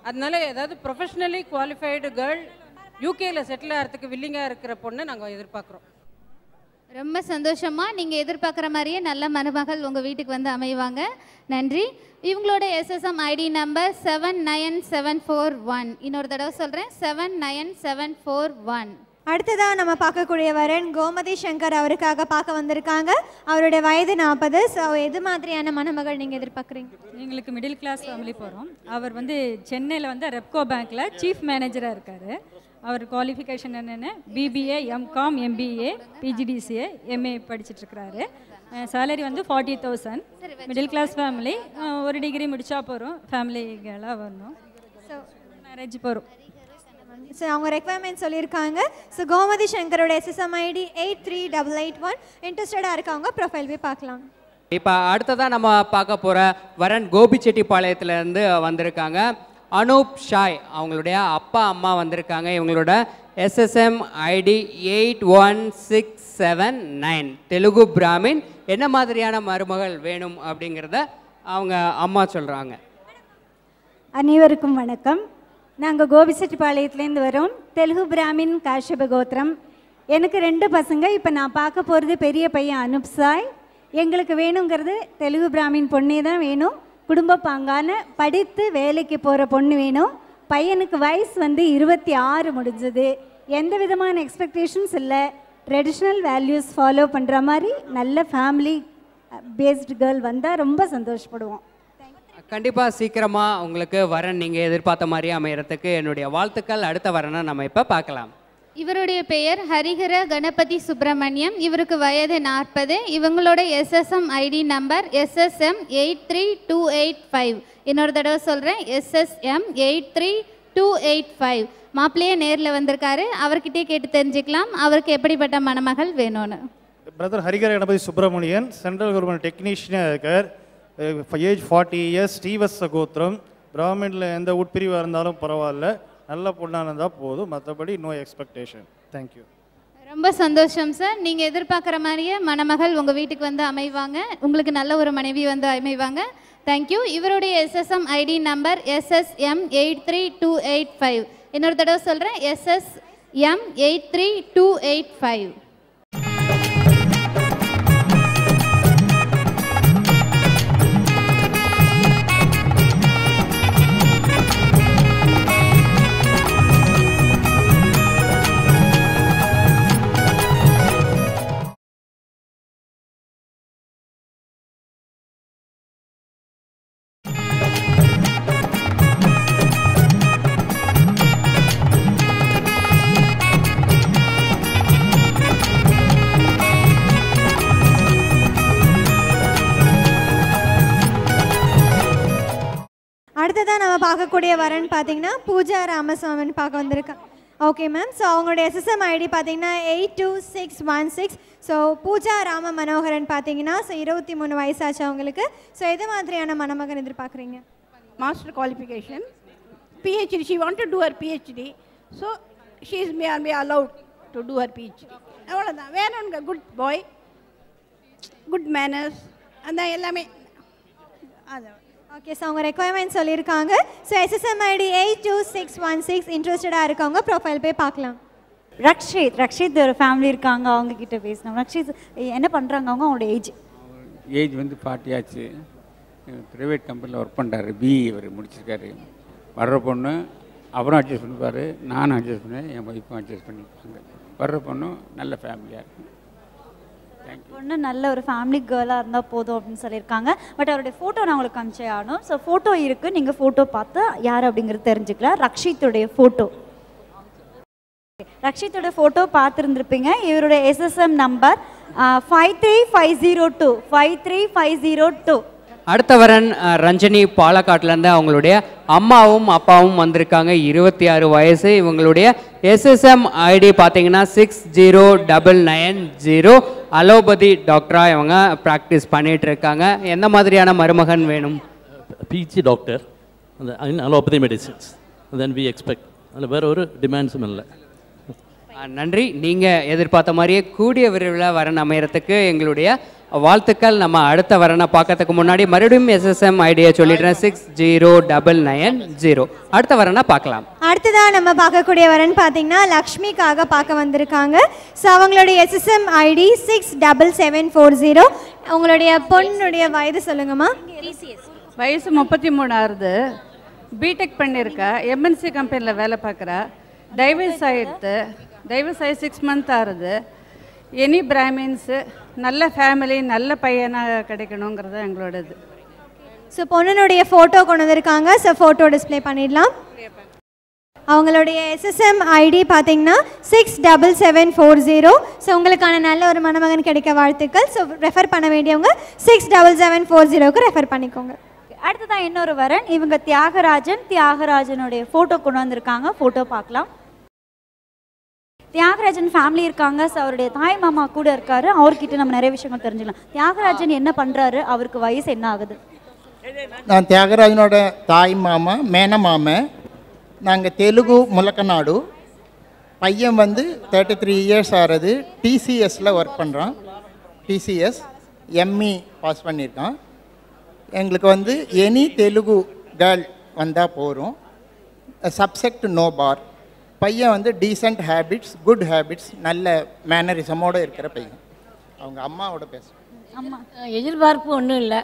அதனால ஏதாவது ப்ரொஃபஷ்னலி குவாலிஃபைடு கேர்ள் யூகேல செட்டில் ஆகிறதுக்கு வில்லிங்காக இருக்கிற பொண்ணை நாங்கள் எதிர்பார்க்குறோம் ரொம்ப சந்தோஷமா நீங்க எதிர்பார்க்குற மாதிரியே நல்ல மருமகள் உங்க வீட்டுக்கு வந்து அமைவாங்க நன்றி இவங்களோட SSM ID number seven nine seven four one இன்னொரு தடவை சொல்றேன் seven nine seven four one அடுத்ததா நம்ம பார்க்கக்கூடிய வரன் கோமதி சங்கர் அவருக்காக பார்க்க வந்திருக்காங்க அவருடைய வயது நாற்பது ஸோ எது மாதிரியான மணமகள் நீங்கள் எதிர்பார்க்குறீங்க எங்களுக்கு மிடில் கிளாஸ் ஃபேமிலி போகிறோம் அவர் வந்து சென்னையில் வந்து ரெப்கோ பேங்க்கில் சீஃப் மேனேஜராக இருக்கார் அவர் குவாலிஃபிகேஷன் என்னென்ன BBA MCom MBA PGDCA MA படிச்சிட்ருக்கிறாரு சேலரி வந்து forty thousand middle class family ஒரு டிகிரி முடிச்சா போகிறோம் ஃபேமிலிகளாக வரணும் ஸோ மேரேஜ் போகிறோம் ஸோ அவங்க ரெக்குவயர்மெண்ட் சொல்லியிருக்காங்க ஸோ கோமதி சங்கரோட SSM ID eight three double eight one இன்ட்ரெஸ்டடாக இருக்கவங்க ப்ரொஃபைல் போய் பார்க்கலாம் இப்போ அடுத்ததாக நம்ம பார்க்க போகிற வரன் கோபிச்செட்டிப்பாளையத்துலேருந்து வந்திருக்காங்க அனூப் ஷாய் அவங்களுடைய அப்பா அம்மா வந்திருக்காங்க இவங்களோட SSM ID eight one six seven nine Telugu Brahmin என்ன மாதிரியான மருமகள் வேணும் அப்படிங்கிறத அவங்க அம்மா சொல்கிறாங்க அனைவருக்கும் வணக்கம் நாங்கள் கோபிச்செட்டிப்பாளையத்துலேருந்து வரோம் தெலுங்கு பிராமின் காஷ்யப கோத்திரம் எனக்கு ரெண்டு பசங்க இப்போ நான் பார்க்க போகிறது பெரிய பையன் அனுப் சாய் எங்களுக்கு வேணுங்கிறது தெலுங்கு பிராமின் பொண்ணே தான் வேணும் குடும்ப பாங்கான படித்து வேலைக்கு போகிற பொண்ணு வேணும் பையனுக்கு வயசு வந்து இருபத்தி ஆறு முடிஞ்சது எந்த விதமான எக்ஸ்பெக்டேஷன்ஸ் இல்லை ட்ரெடிஷ்னல் வேல்யூஸ் ஃபாலோ பண்ணுற மாதிரி நல்ல ஃபேமிலி பேஸ்டு கேர்ள் வந்தால் ரொம்ப சந்தோஷப்படுவோம் கண்டிப்பாக சீக்கிரமாக உங்களுக்கு வரன் நீங்கள் எதிர்பார்த்த மாதிரியே அமையறதுக்கு என்னுடைய வாழ்த்துக்கள் அடுத்த வரனை நம்ம இப்போ பார்க்கலாம் இவருடைய பெயர் ஹரிஹர கணபதி சுப்பிரமணியம் இவருக்கு வயது நாற்பது இவங்களோட SSM ID number SSM eight three two eight five இன்னொரு தடவை சொல்கிறேன் SSM eight three two eight five மாப்பிள்ளையே நேரில் வந்திருக்காரு அவர்கிட்டயே கேட்டு தெரிஞ்சுக்கலாம் அவருக்கு எப்படிப்பட்ட மணமகள் வேணும்னு பிரதர் ஹரிகர கணபதி சுப்பிரமணியன் சென்ட்ரல் கவர்மெண்ட் டெக்னீஷியனாக இருக்கார் ஏஜ் ஃபார்ட்டி இயர்ஸ் ஸ்ரீவத்ச கோத்திரம் பிராமினில் எந்த உட்பிரிவாக இருந்தாலும் பரவாயில்ல நல்ல பொண்ணாக இருந்தால் போதும் மற்றபடி நோ எக்ஸ்பெக்டேஷன் தேங்க்யூ ரொம்ப சந்தோஷம் சார் நீங்கள் எதிர்பார்க்குற மாதிரியே மணமகள் உங்கள் வீட்டுக்கு வந்து அமைவாங்க உங்களுக்கு நல்ல ஒரு மனைவி வந்து அமைவாங்க தேங்க்யூ இவருடைய SSM ID number SSM eight three two eight five இன்னொரு தடவை சொல்கிறேன் SSM eight three two eight five அடுத்ததான் நம்ம பார்க்கக்கூடிய வரன் பார்த்தீங்கன்னா பூஜா ராமசாமின்னு பார்க்க வந்திருக்கேன் ஓகே மேம் ஸோ அவங்களுடைய எஸ்எஸ்எம் ஐடி பார்த்தீங்கன்னா eight two six one six so Pooja Rama Manoharan பார்த்தீங்கன்னா ஸோ இருபத்தி மூணு வயசாச்சு அவங்களுக்கு ஸோ எது மாதிரியான மணமகன் எதிர்பார்க்குறீங்க master qualification, PhD. She wanted to do her PhD, so she is may, may allowed to do her PhD. அவ்வளோதான் வேணுங்க குட் பாய் குட் மேனர்ஸ் அந்த எல்லாமே அது ஓகே ஸோ அவங்க ரெக்குவயர்மெண்ட் சொல்லியிருக்காங்க so SSM ID eight two six one six இன்ட்ரெஸ்டடாக இருக்கவங்க profile போய் பார்க்கலாம் ரக்ஷித் ரக்ஷித் ஒரு ஃபேமிலி இருக்காங்க அவங்க கிட்ட பேசணும் ரக்ஷித் என்ன பண்ணுறாங்க அவங்க அவங்களோட ஏஜ் ஏஜ் வந்து ஃபார்ட்டி ஆச்சு ப்ரைவேட் கம்பெனியில் ஒர்க் பண்ணுறாரு பிஇ இவர் முடிச்சிருக்காரு வர்ற பொண்ணு அவரும் அட்ஜஸ்ட் பண்ணிப்பார் நானும் அட்ஜஸ்ட் பண்ணேன் என் ஒய்ஃபும் அட்ஜஸ்ட் பண்ணிப்பாங்க வர்ற பொண்ணும் நல்ல ஃபேமிலியாக இருக்கும் பொண்ணு நல்ல ஒரு ஃபேமிலி கேர்ளாக இருந்தால் போதும் அப்படின்னு சொல்லியிருக்காங்க பட் அவருடைய ஃபோட்டோ நான் உங்களுக்கு அனுப்பிச்சே ஆகணும் ஸோ ஃபோட்டோ இருக்குது நீங்கள் ஃபோட்டோ பார்த்து யார் அப்படிங்கிறது தெரிஞ்சுக்கலாம் ரக்ஷித்துடைய ஃபோட்டோ ரக்ஷித்தோட ஃபோட்டோ பார்த்துருந்துருப்பீங்க இவருடைய SSM number five three five zero two five three five zero two அடுத்த வரன் அஹ், ரஞ்சனி பாலக்காட்டிலேருந்து அவங்களுடைய அம்மாவும் அப்பாவும் வந்திருக்காங்க இருபத்தி ஆறு வயசு இவங்களுடைய எஸ்எஸ்எம் ஐடி பார்த்தீங்கன்னா six zero double nine zero allopathy டாக்டரா இவங்க ப்ராக்டிஸ் பண்ணிட்டு இருக்காங்க எந்த மாதிரியான மருமகன் வேணும் பிஜி டாக்டர் அந்த in allopathy medicines then we expect அதில் வேற ஒரு டிமாண்ட்ஸும் இல்லை அஹ், நன்றி நீங்கள் எதிர்பார்த்த மாதிரியே கூடிய விரைவில் வரன் அமையறதுக்கு எங்களுடைய வாழ்த்துக்கள் நம்ம அடுத்த வரனை பார்க்கறதுக்கு முன்னாடி மறுபடியும் எஸ்எஸ்எம் ஐடியா சொல்லிடுறேன் six zero double nine zero அடுத்த வரனை பார்க்கலாம் அடுத்ததா நம்ம பார்க்கக்கூடிய வரன் பார்த்தீங்கன்னா லக்ஷ்மிக்காக பார்க்க வந்திருக்காங்க ஸோ அவங்களுடைய SSM ID six double seven four zero உங்களுடைய பொண்ணுடைய வயது சொல்லுங்கம்மா வயசு முப்பத்தி மூணாவது பிடெக் பண்ணியிருக்கா எம்என்சி கம்பெனியில் வேலை பார்க்குறா டைவர்ஸ் ஆகிடுது டைவர்ஸ் ஆகி சிக்ஸ் மந்த் ஆகுது எனி பிராமின்ஸு நல்ல ஃபேமிலி நல்ல பையனாக கிடைக்கணுங்கிறது எங்களோட இது ஸோ பொண்ணுனுடைய ஃபோட்டோ கொண்டு வந்திருக்காங்க ஸோ ஃபோட்டோ டிஸ்ப்ளே பண்ணிடலாம் அவங்களுடைய எஸ்எஸ்எம் ஐடி பார்த்தீங்கன்னா six double seven four zero so உங்களுக்கான நல்ல ஒரு மணமகன் கிடைக்க வாழ்த்துக்கள் ஸோ ரெஃபர் பண்ண வேண்டியவங்க சிக்ஸ் டபுள் செவன் ஃபோர் ஜீரோக்கு ரெஃபர் பண்ணிக்கோங்க அடுத்ததான் இன்னொரு வரன் இவங்க தியாகராஜன் தியாகராஜனுடைய ஃபோட்டோ கொண்டு வந்திருக்காங்க ஃபோட்டோ பார்க்கலாம் தியாகராஜன் ஃபேமிலி இருக்காங்க ஸோ அவருடைய தாய் மாமா கூட இருக்காரு அவர்கிட்ட நம்ம நிறைய விஷயங்கள் தெரிஞ்சுக்கலாம் தியாகராஜன் என்ன பண்றாரு அவருக்கு வயசு என்ன ஆகுது நான் தியாகராஜனோட தாய் மாமா மேனமாமன் நாங்கள் தெலுங்கு முலக்கநாடு பையன் வந்து தேர்ட்டி த்ரீ இயர்ஸ் ஆகிறது டிசிஎஸில் ஒர்க் பண்ணுறான் டிசிஎஸ் எம்இ பாஸ் பண்ணியிருக்கான் எங்களுக்கு வந்து எனி தெலுங்கு கேர்ள் வந்தால் போகிறோம் சப்செக்ட் நோ பார் பையன் வந்து டீசெண்ட் ஹேபிட்ஸ் குட் ஹேபிட்ஸ் நல்ல மேனரிசமோடு இருக்கிற பையன் அவங்க அம்மாவோட பேசுகிறேன் ஆமா எதிர்பார்ப்பு ஒன்றும் இல்லை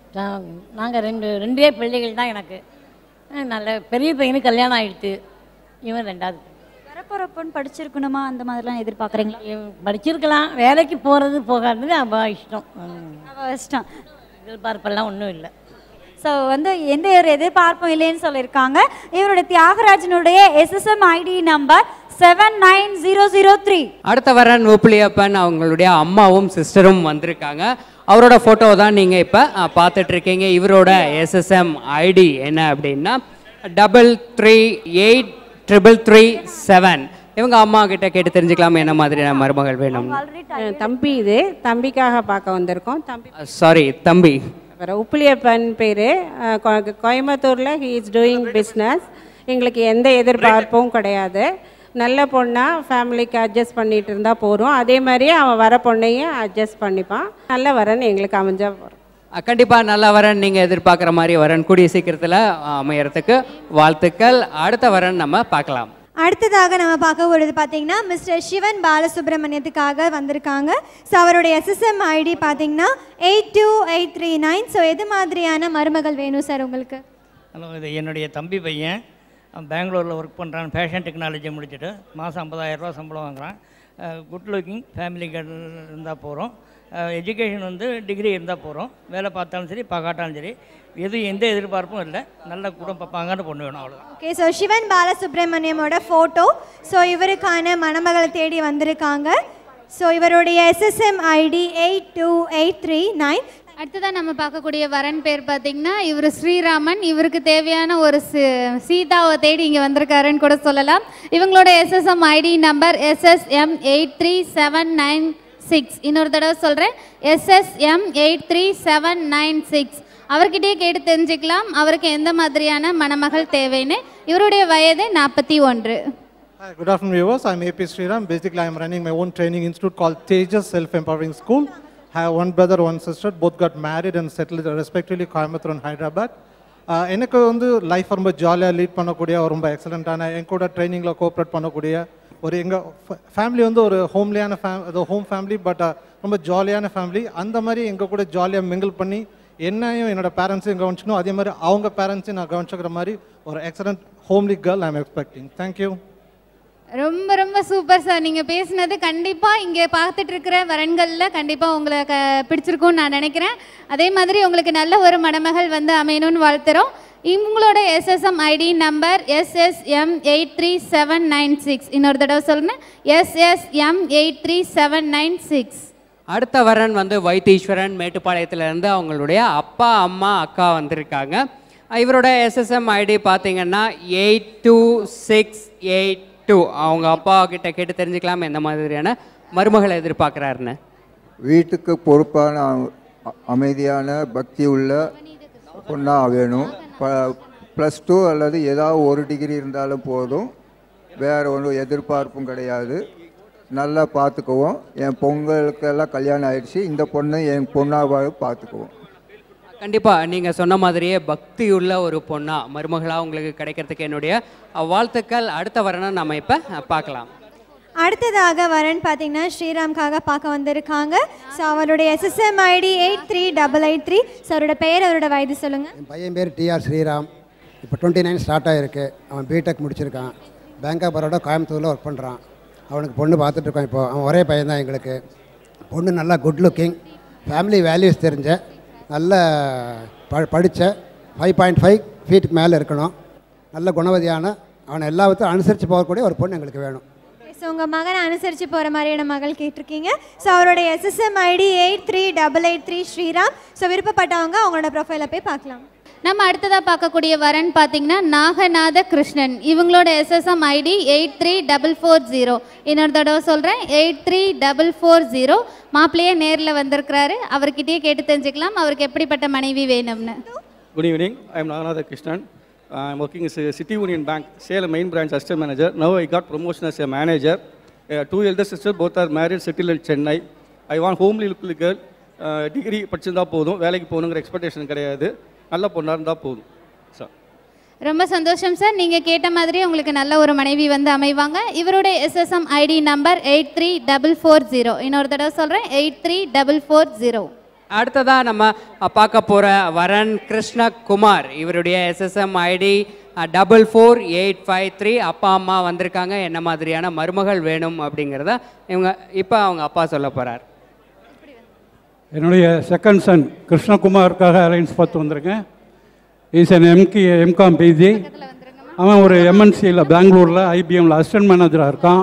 நாங்கள் ரெண்டு ரெண்டே பிள்ளைகள் தான் எனக்கு அஹ் நல்ல பெரிய பையனுக்கு கல்யாணம் ஆயிடுச்சு இவன் ரெண்டாவது வரப்போறப்பன்னு படிச்சிருக்கணுமா அந்த மாதிரிலாம் எதிர்பார்க்குறீங்களா படிச்சிருக்கலாம் வேலைக்கு போகிறது போகாதது அவ இஷ்டம் ம். அவ இஷ்டம் எதிர்பார்ப்பெல்லாம் ஒன்றும் இல்லை ஸோ வந்து எந்த ஒரு எதிர்பார்ப்பும் இல்லைன்னு சொல்லியிருக்காங்க இவருடைய தியாகராஜனுடைய SSM ID number seven nine zero zero three அடுத்த வரன் உப்புலியப்பன் அவங்களுடைய அம்மாவும் சிஸ்டரும் வந்திருக்காங்க அவரோட ஃபோட்டோ தான் நீங்கள் இப்போ பார்த்துட்டு இருக்கீங்க இவரோட எஸ்எஸ்எம் ஐடி என்ன அப்படின்னா double three eight triple three seven இவங்க அம்மா கிட்ட கேட்டு தெரிஞ்சுக்கலாம் என்ன மாதிரியான மருமகள் வேணும் தம்பி இது தம்பிக்காக பார்க்க வந்திருக்கோம் தம்பி சாரி தம்பி அப்புறம் உப்புலியப்பன் பேர் கோயம்புத்தூரில் ஹி இஸ் டூயிங் பிஸ்னஸ் எங்களுக்கு எந்த எதிர்பார்ப்பும் கிடையாது நல்ல பொண்ணாக ஃபேமிலிக்கு அட்ஜஸ்ட் பண்ணிட்டு இருந்தால் போகிறோம் அதே மாதிரியே அவன் வர பொண்ணையும் அட்ஜஸ்ட் பண்ணிப்பான் நல்ல வரன் எங்களுக்கு அமைஞ்சா போகிறோம் கண்டிப்பாக நல்ல வரன் நீங்கள் எதிர்பார்க்குற மாதிரி வரன் கூடிய சீக்கிரத்தில் அமையறதுக்கு வாழ்த்துக்கள் அடுத்த வரன் நம்ம பார்க்கலாம் அடுத்ததாக நம்ம பார்க்க போகிறது பார்த்தீங்கன்னா மிஸ்டர் சிவன் பாலசுப்ரமணியத்துக்காக வந்திருக்காங்க ஸோ அவருடைய எஸ்எஸ்எம் ஐடி பார்த்தீங்கன்னா eight two eight three nine so எது மாதிரியான மருமகள் வேணும் சார் உங்களுக்கு ஹலோ இது என்னுடைய தம்பி பையன் அவன் பெங்களூரில் ஒர்க் பண்ணுறான் ஃபேஷன் டெக்னாலஜி முடிச்சுட்டு மாதம் ஐம்பதாயிரரூவா சம்பளம் வாங்குறான் குட் லுக்கிங் ஃபேமிலி இருந்தால் போகிறோம் எஜுகேஷன் வந்து டிகிரி இருந்தால் போகிறோம் வேலை பார்த்தாலும் சரி பார்க்காட்டாலும் சரி எதுவும் எந்த எதிர்பார்ப்பும் இல்லை நல்ல குடும்பம் பார்ப்பாங்கன்னு பொண்ணு வேணும் அவ்வளோதான் ஓகே ஸோ சிவன் பாலசுப்ரமணியமோட ஃபோட்டோ ஸோ இவருக்கான மணமகளை தேடி வந்திருக்காங்க ஸோ இவருடைய SSM ID eight two eight three nine அடுத்ததாக நம்ம பார்க்கக்கூடிய வரன் பேர் பார்த்தீங்கன்னா இவர் ஸ்ரீராமன் இவருக்கு தேவையான ஒரு சி- சீதாவை தேடி இங்கே வந்திருக்காருன்னு கூட சொல்லலாம் இவங்களோட SSM ID number SSM eight three seven nine six இன்னொரு தடவை சொல்கிறேன் SSM eight three seven nine six அவர்கிட்டயே கேட்டு தெரிஞ்சுக்கலாம் அவருக்கு எந்த மாதிரியான மணமகள் தேவைன்னு இவருடைய வயது நாற்பத்தி ஒன்று Hi, good afternoon, viewers. I'm AP Sriram. Basically, I'm running my own training institute called Tejas Self Empowering School. I have one brother, one sister. Both got married and settled respectively Coimbatore and Hyderabad. Uh, எனக்கு வந்து life ரொம்ப ஜாலியாக lead பண்ணக்கூடிய ஒரு ரொம்ப எக்ஸலண்ட்டான என் கூட ட்ரைனிங்கில் cooperate பண்ணக்கூடிய ஒரு எங்கள் ஃபேமிலி வந்து ஒரு ஹோம்லியான ஃபேம் அது ஹோம் ஃபேமிலி பட் ரொம்ப ஜாலியான ஃபேமிலி அந்த மாதிரி எங்கள் கூட ஜாலியாக மிங்கிள் பண்ணி என்னையும் என்னோட பேரண்ட்ஸையும் கவனிச்சிக்கணும் அதே மாதிரி அவங்க பேரண்ட்ஸையும் நான் கவனிச்சுக்கிற மாதிரி ஒரு excellent homely girl I'm expecting thank you ரொம்ப ரொம்ப சூப்பர் சார் நீங்கள் பேசுனது கண்டிப்பாக இங்கே பார்த்துட்டு இருக்கிற வரன்களில் கண்டிப்பாக உங்களை க பிடிச்சிருக்கும்னு நான் நினைக்கிறேன் அதே மாதிரி உங்களுக்கு நல்ல ஒரு மணமகள் வந்து அமையணும்னு வாழ்த்துறோம் இவங்களோட SSM ID number SSM eight three seven nine six இன்னொரு தடவை சொல்லுங்கள் SSM eight three seven nine six அடுத்த வரன் வந்து வைத்தீஸ்வரன் மேட்டுப்பாளையத்திலேருந்து அவங்களுடைய அப்பா அம்மா அக்கா வந்திருக்காங்க இவரோட எஸ்எஸ்எம் ஐடி பார்த்தீங்கன்னா eight two six eight two அவங்க அப்பா கிட்ட கேட்டு தெரிஞ்சுக்கலாம் எந்த மாதிரியான மருமகளை எதிர்பார்க்குறாருன்னு வீட்டுக்கு பொறுப்பான அ- அமைதியான பக்தி உள்ள பொண்ணாக வேணும் ப ப்ளஸ் டூ அல்லது ஏதாவது ஒரு டிகிரி இருந்தாலும் போதும் வேறு ஒன்றும் எதிர்பார்ப்பும் கிடையாது நல்லா பார்த்துக்குவோம் என் பொங்கலுக்கெல்லாம் கல்யாணம் ஆயிடுச்சு இந்த பொண்ணு என் பொண்ணாக பார்த்துக்குவோம் கண்டிப்பாக நீங்கள் சொன்ன மாதிரியே பக்தியுள்ள ஒரு பொண்ணா மருமகளாக உங்களுக்கு கிடைக்கிறதுக்கு என்னுடைய அஹ், வாழ்த்துக்கள் அடுத்த வரனை நம்ம இப்போ பார்க்கலாம் அடுத்ததாக வரன் பார்த்தீங்கன்னா ஸ்ரீராம்காக பார்க்க வந்திருக்காங்க ஸோ அவருடைய SSM ID eight three double eight three so அவரோட பெயர் அவரோட வயது சொல்லுங்கள் என் பையன் பேர் டிஆர் ஸ்ரீராம் இப்போ டுவெண்ட்டி நைன் ஸ்டார்ட் ஆகிருக்கு அவன் பிடெக் முடிச்சிருக்கான் பேங்க் ஆஃப் பரோடா கோயம்புத்தூரில் ஒர்க் பண்ணுறான் அவனுக்கு பொண்ணு பார்த்துட்டு இருக்கோம் இப்போ அவன் ஒரே பையன் தான் எங்களுக்கு பொண்ணு நல்லா குட் லுக்கிங் ஃபேமிலி வேல்யூஸ் தெரிஞ்ச நல்ல ப படித்த ஃபைவ் பாயிண்ட் ஃபைவ் ஃபீட்டுக்கு மேலே இருக்கணும் நல்ல குணவதியான அவனை எல்லாத்தையும் அனுசரித்து போகக்கூடிய ஒரு பொண்ணு எங்களுக்கு வேணும் ஸோ உங்கள் மகனை அனுசரித்து போகிற மாதிரியான மகள் கேட்டிருக்கீங்க ஸோ அவருடைய SSM ID eight three double eight three Sriram so விருப்பப்பட்டவங்க அவங்களோட ப்ரொஃபைலை போய் பார்க்கலாம் நம்ம அடுத்ததாக பார்க்கக்கூடிய வரன் பார்த்தீங்கன்னா நாகநாத கிருஷ்ணன் இவங்களோட SSM ID eight three double four zero இன்னொரு தடவை சொல்கிறேன் eight three double four zero மாப்பிள்ளையே நேரில் வந்திருக்கிறாரு அவர்கிட்டயே கேட்டு தெரிஞ்சுக்கலாம் அவருக்கு எப்படிப்பட்ட மனைவி வேணும்னு Good evening. I am Naganatha Krishnan. I am working as a City Union Bank, Salem main branch assistant manager. Now I got promotion as a manager. Uh, two elder sisters, both are married, settled in Chennai. I want homely look girl. Degree படிச்சிருந்தா போதும் வேலைக்கு போகணுங்கிற expectation கிடையாது நல்ல பொண்ணாக இருந்தால் போதும் sir ரொம்ப சந்தோஷம் சார் நீங்கள் கேட்ட மாதிரி உங்களுக்கு நல்ல ஒரு மனைவி வந்து அமைவாங்க இவருடைய SSM ID number eight three double four zero இன்னொரு தடவை சொல்கிறேன் eight three double four zero அடுத்ததா நம்ம அஹ், பார்க்க போற வரன் கிருஷ்ணகுமார் இவருடைய SSM ID double four eight five three அப்பா அம்மா வந்திருக்காங்க என்ன மாதிரியான மருமகள் வேணும் அப்படிங்கிறத இவங்க இப்போ அவங்க அப்பா சொல்ல போறார் என்னுடைய செகண்ட் சன் கிருஷ்ணகுமாருக்காக அலைன்ஸ் பார்த்து வந்திருக்கேன் இஸ் என் எம்கி எம்காம் பிஜி அவன் ஒரு எம்என்சியில் பெங்களூரில் ஐபிஎம்மில் அசிஸ்டன்ட் மேனேஜராக இருக்கான்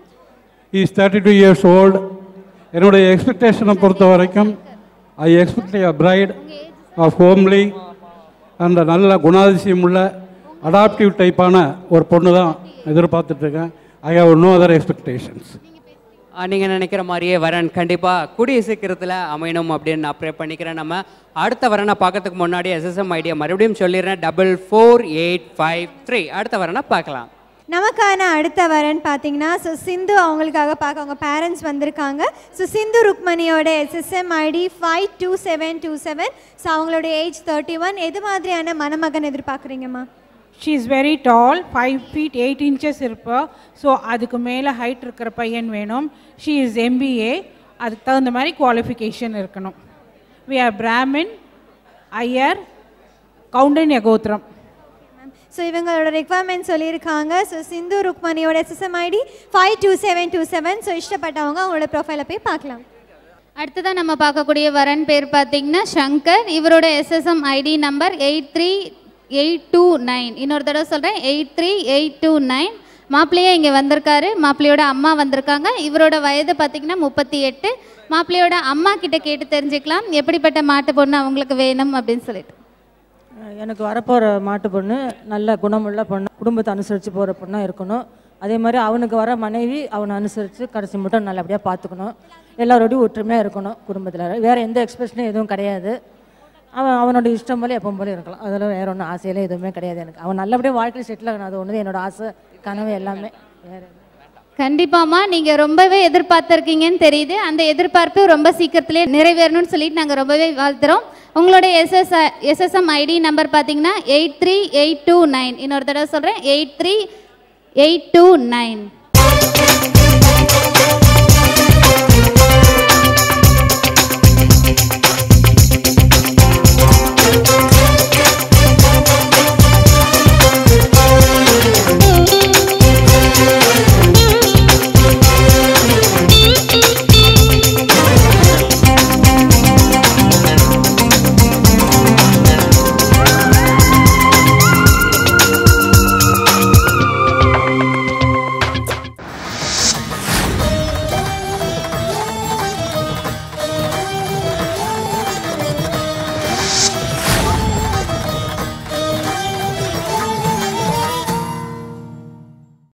is thirty two years old என்னுடைய எக்ஸ்பெக்டேஷனை பொறுத்த வரைக்கும் I expect a bride of homely அந்த நல்ல குணாதிசயம் உள்ள அடாப்டிவ் டைப்பான ஒரு பொண்ணு தான் எதிர்பார்த்துட்ருக்கேன் I have no other expectations ah, நீங்க நினைக்கிற மாதிரியே வரன் கண்டிப்பா கூடிய சீக்கிரத்தில் அமையணும் அப்படின்னு நான் ப்ரே பண்ணிக்கிறேன் நம்ம அடுத்த வரனை பார்க்கறதுக்கு முன்னாடி எஸ்எஸ்எம் ஐடியா மறுபடியும் சொல்லிடுறேன் double four eight five three அடுத்த வரனை பார்க்கலாம் நமக்கான அடுத்த வரன் பார்த்தீங்கன்னா ஸோ சிந்து அவங்களுக்காக பார்க்க அவங்க பேரண்ட்ஸ் வந்திருக்காங்க ஸோ சிந்து ருக்மணியோட SSM ID five two seven two seven so அவங்களோட ஏஜ் தேர்ட்டி ஒன் எது மாதிரியான மணமகன் எதிர்பார்க்குறீங்கம்மா she is very tall five feet eight inches இருப்பா ஸோ அதுக்கு மேலே ஹைட் இருக்கிற பையன் வேணும் ஷீ இஸ் எம்பிஏ அதுக்கு தகுந்த மாதிரி குவாலிஃபிகேஷன் இருக்கணும் we are Brahmin Iyer Kaundinya கோத்திரம் ஸோ இவங்களோட ரெக்குவயர்மெண்ட் சொல்லியிருக்காங்க ஸோ சிந்து ருக்மணியோட SSM ID five two seven two seven so இஷ்டப்பட்டவங்க அவங்களோட ப்ரொஃபைலை போய் பார்க்கலாம் அடுத்ததாக நம்ம பார்க்கக்கூடிய வரன் பேர் பார்த்தீங்கன்னா சங்கர் இவரோட SSM ID number eight three eight two nine இன்னொரு தடவை சொல்கிறேன் eight three eight two nine மாப்பிள்ளையே இங்கே வந்திருக்காரு மாப்பிள்ளையோட அம்மா வந்திருக்காங்க இவரோட வயது பார்த்தீங்கன்னா முப்பத்தி எட்டு மாப்பிள்ளையோட அம்மா கிட்ட கேட்டு தெரிஞ்சுக்கலாம் எப்படிப்பட்ட மாட்டு பொண்ணு அவங்களுக்கு வேணும் அப்படின்னு சொல்லிட்டு எனக்கு வரப்போகிற மாட்டு பொண்ணு நல்ல குணமுள்ள பொண்ணு குடும்பத்தை அனுசரித்து போகிற பொண்ணாக இருக்கணும் அதே மாதிரி அவனுக்கு வர மனைவி அவனை அனுசரித்து கடைசி மட்டும் நல்லபடியாக பார்த்துக்கணும் எல்லாரோடையும் ஒற்றுமையாக இருக்கணும் குடும்பத்தில் வேறு எந்த எக்ஸ்பிரஷனும் எதுவும் கிடையாது அவன் அவனோட இஷ்டம் போல எப்போ போல இருக்கலாம் அதில் வேற ஒன்றும் ஆசையில எதுவுமே கிடையாது எனக்கு அவன் நல்லபடியாக வாழ்க்கையில் செட்டில் ஆகணும் அது ஒன்று தான் என்னோட ஆசை கனவு எல்லாமே வேறு கண்டிப்பாம்மா நீங்கள் ரொம்பவே எதிர்பார்த்துருக்கீங்கன்னு தெரியுது அந்த எதிர்பார்ப்பு ரொம்ப சீக்கிரத்திலே நிறைவேறணும்னு சொல்லிட்டு நாங்கள் ரொம்பவே வாழ்த்துறோம் உங்களோட எஸ்எஸ் எஸ்எஸ்எம் ஐடி நம்பர் பார்த்தீங்கன்னா eight three eight two nine இன்னொரு தடவை சொல்கிறேன் eight three eight two nine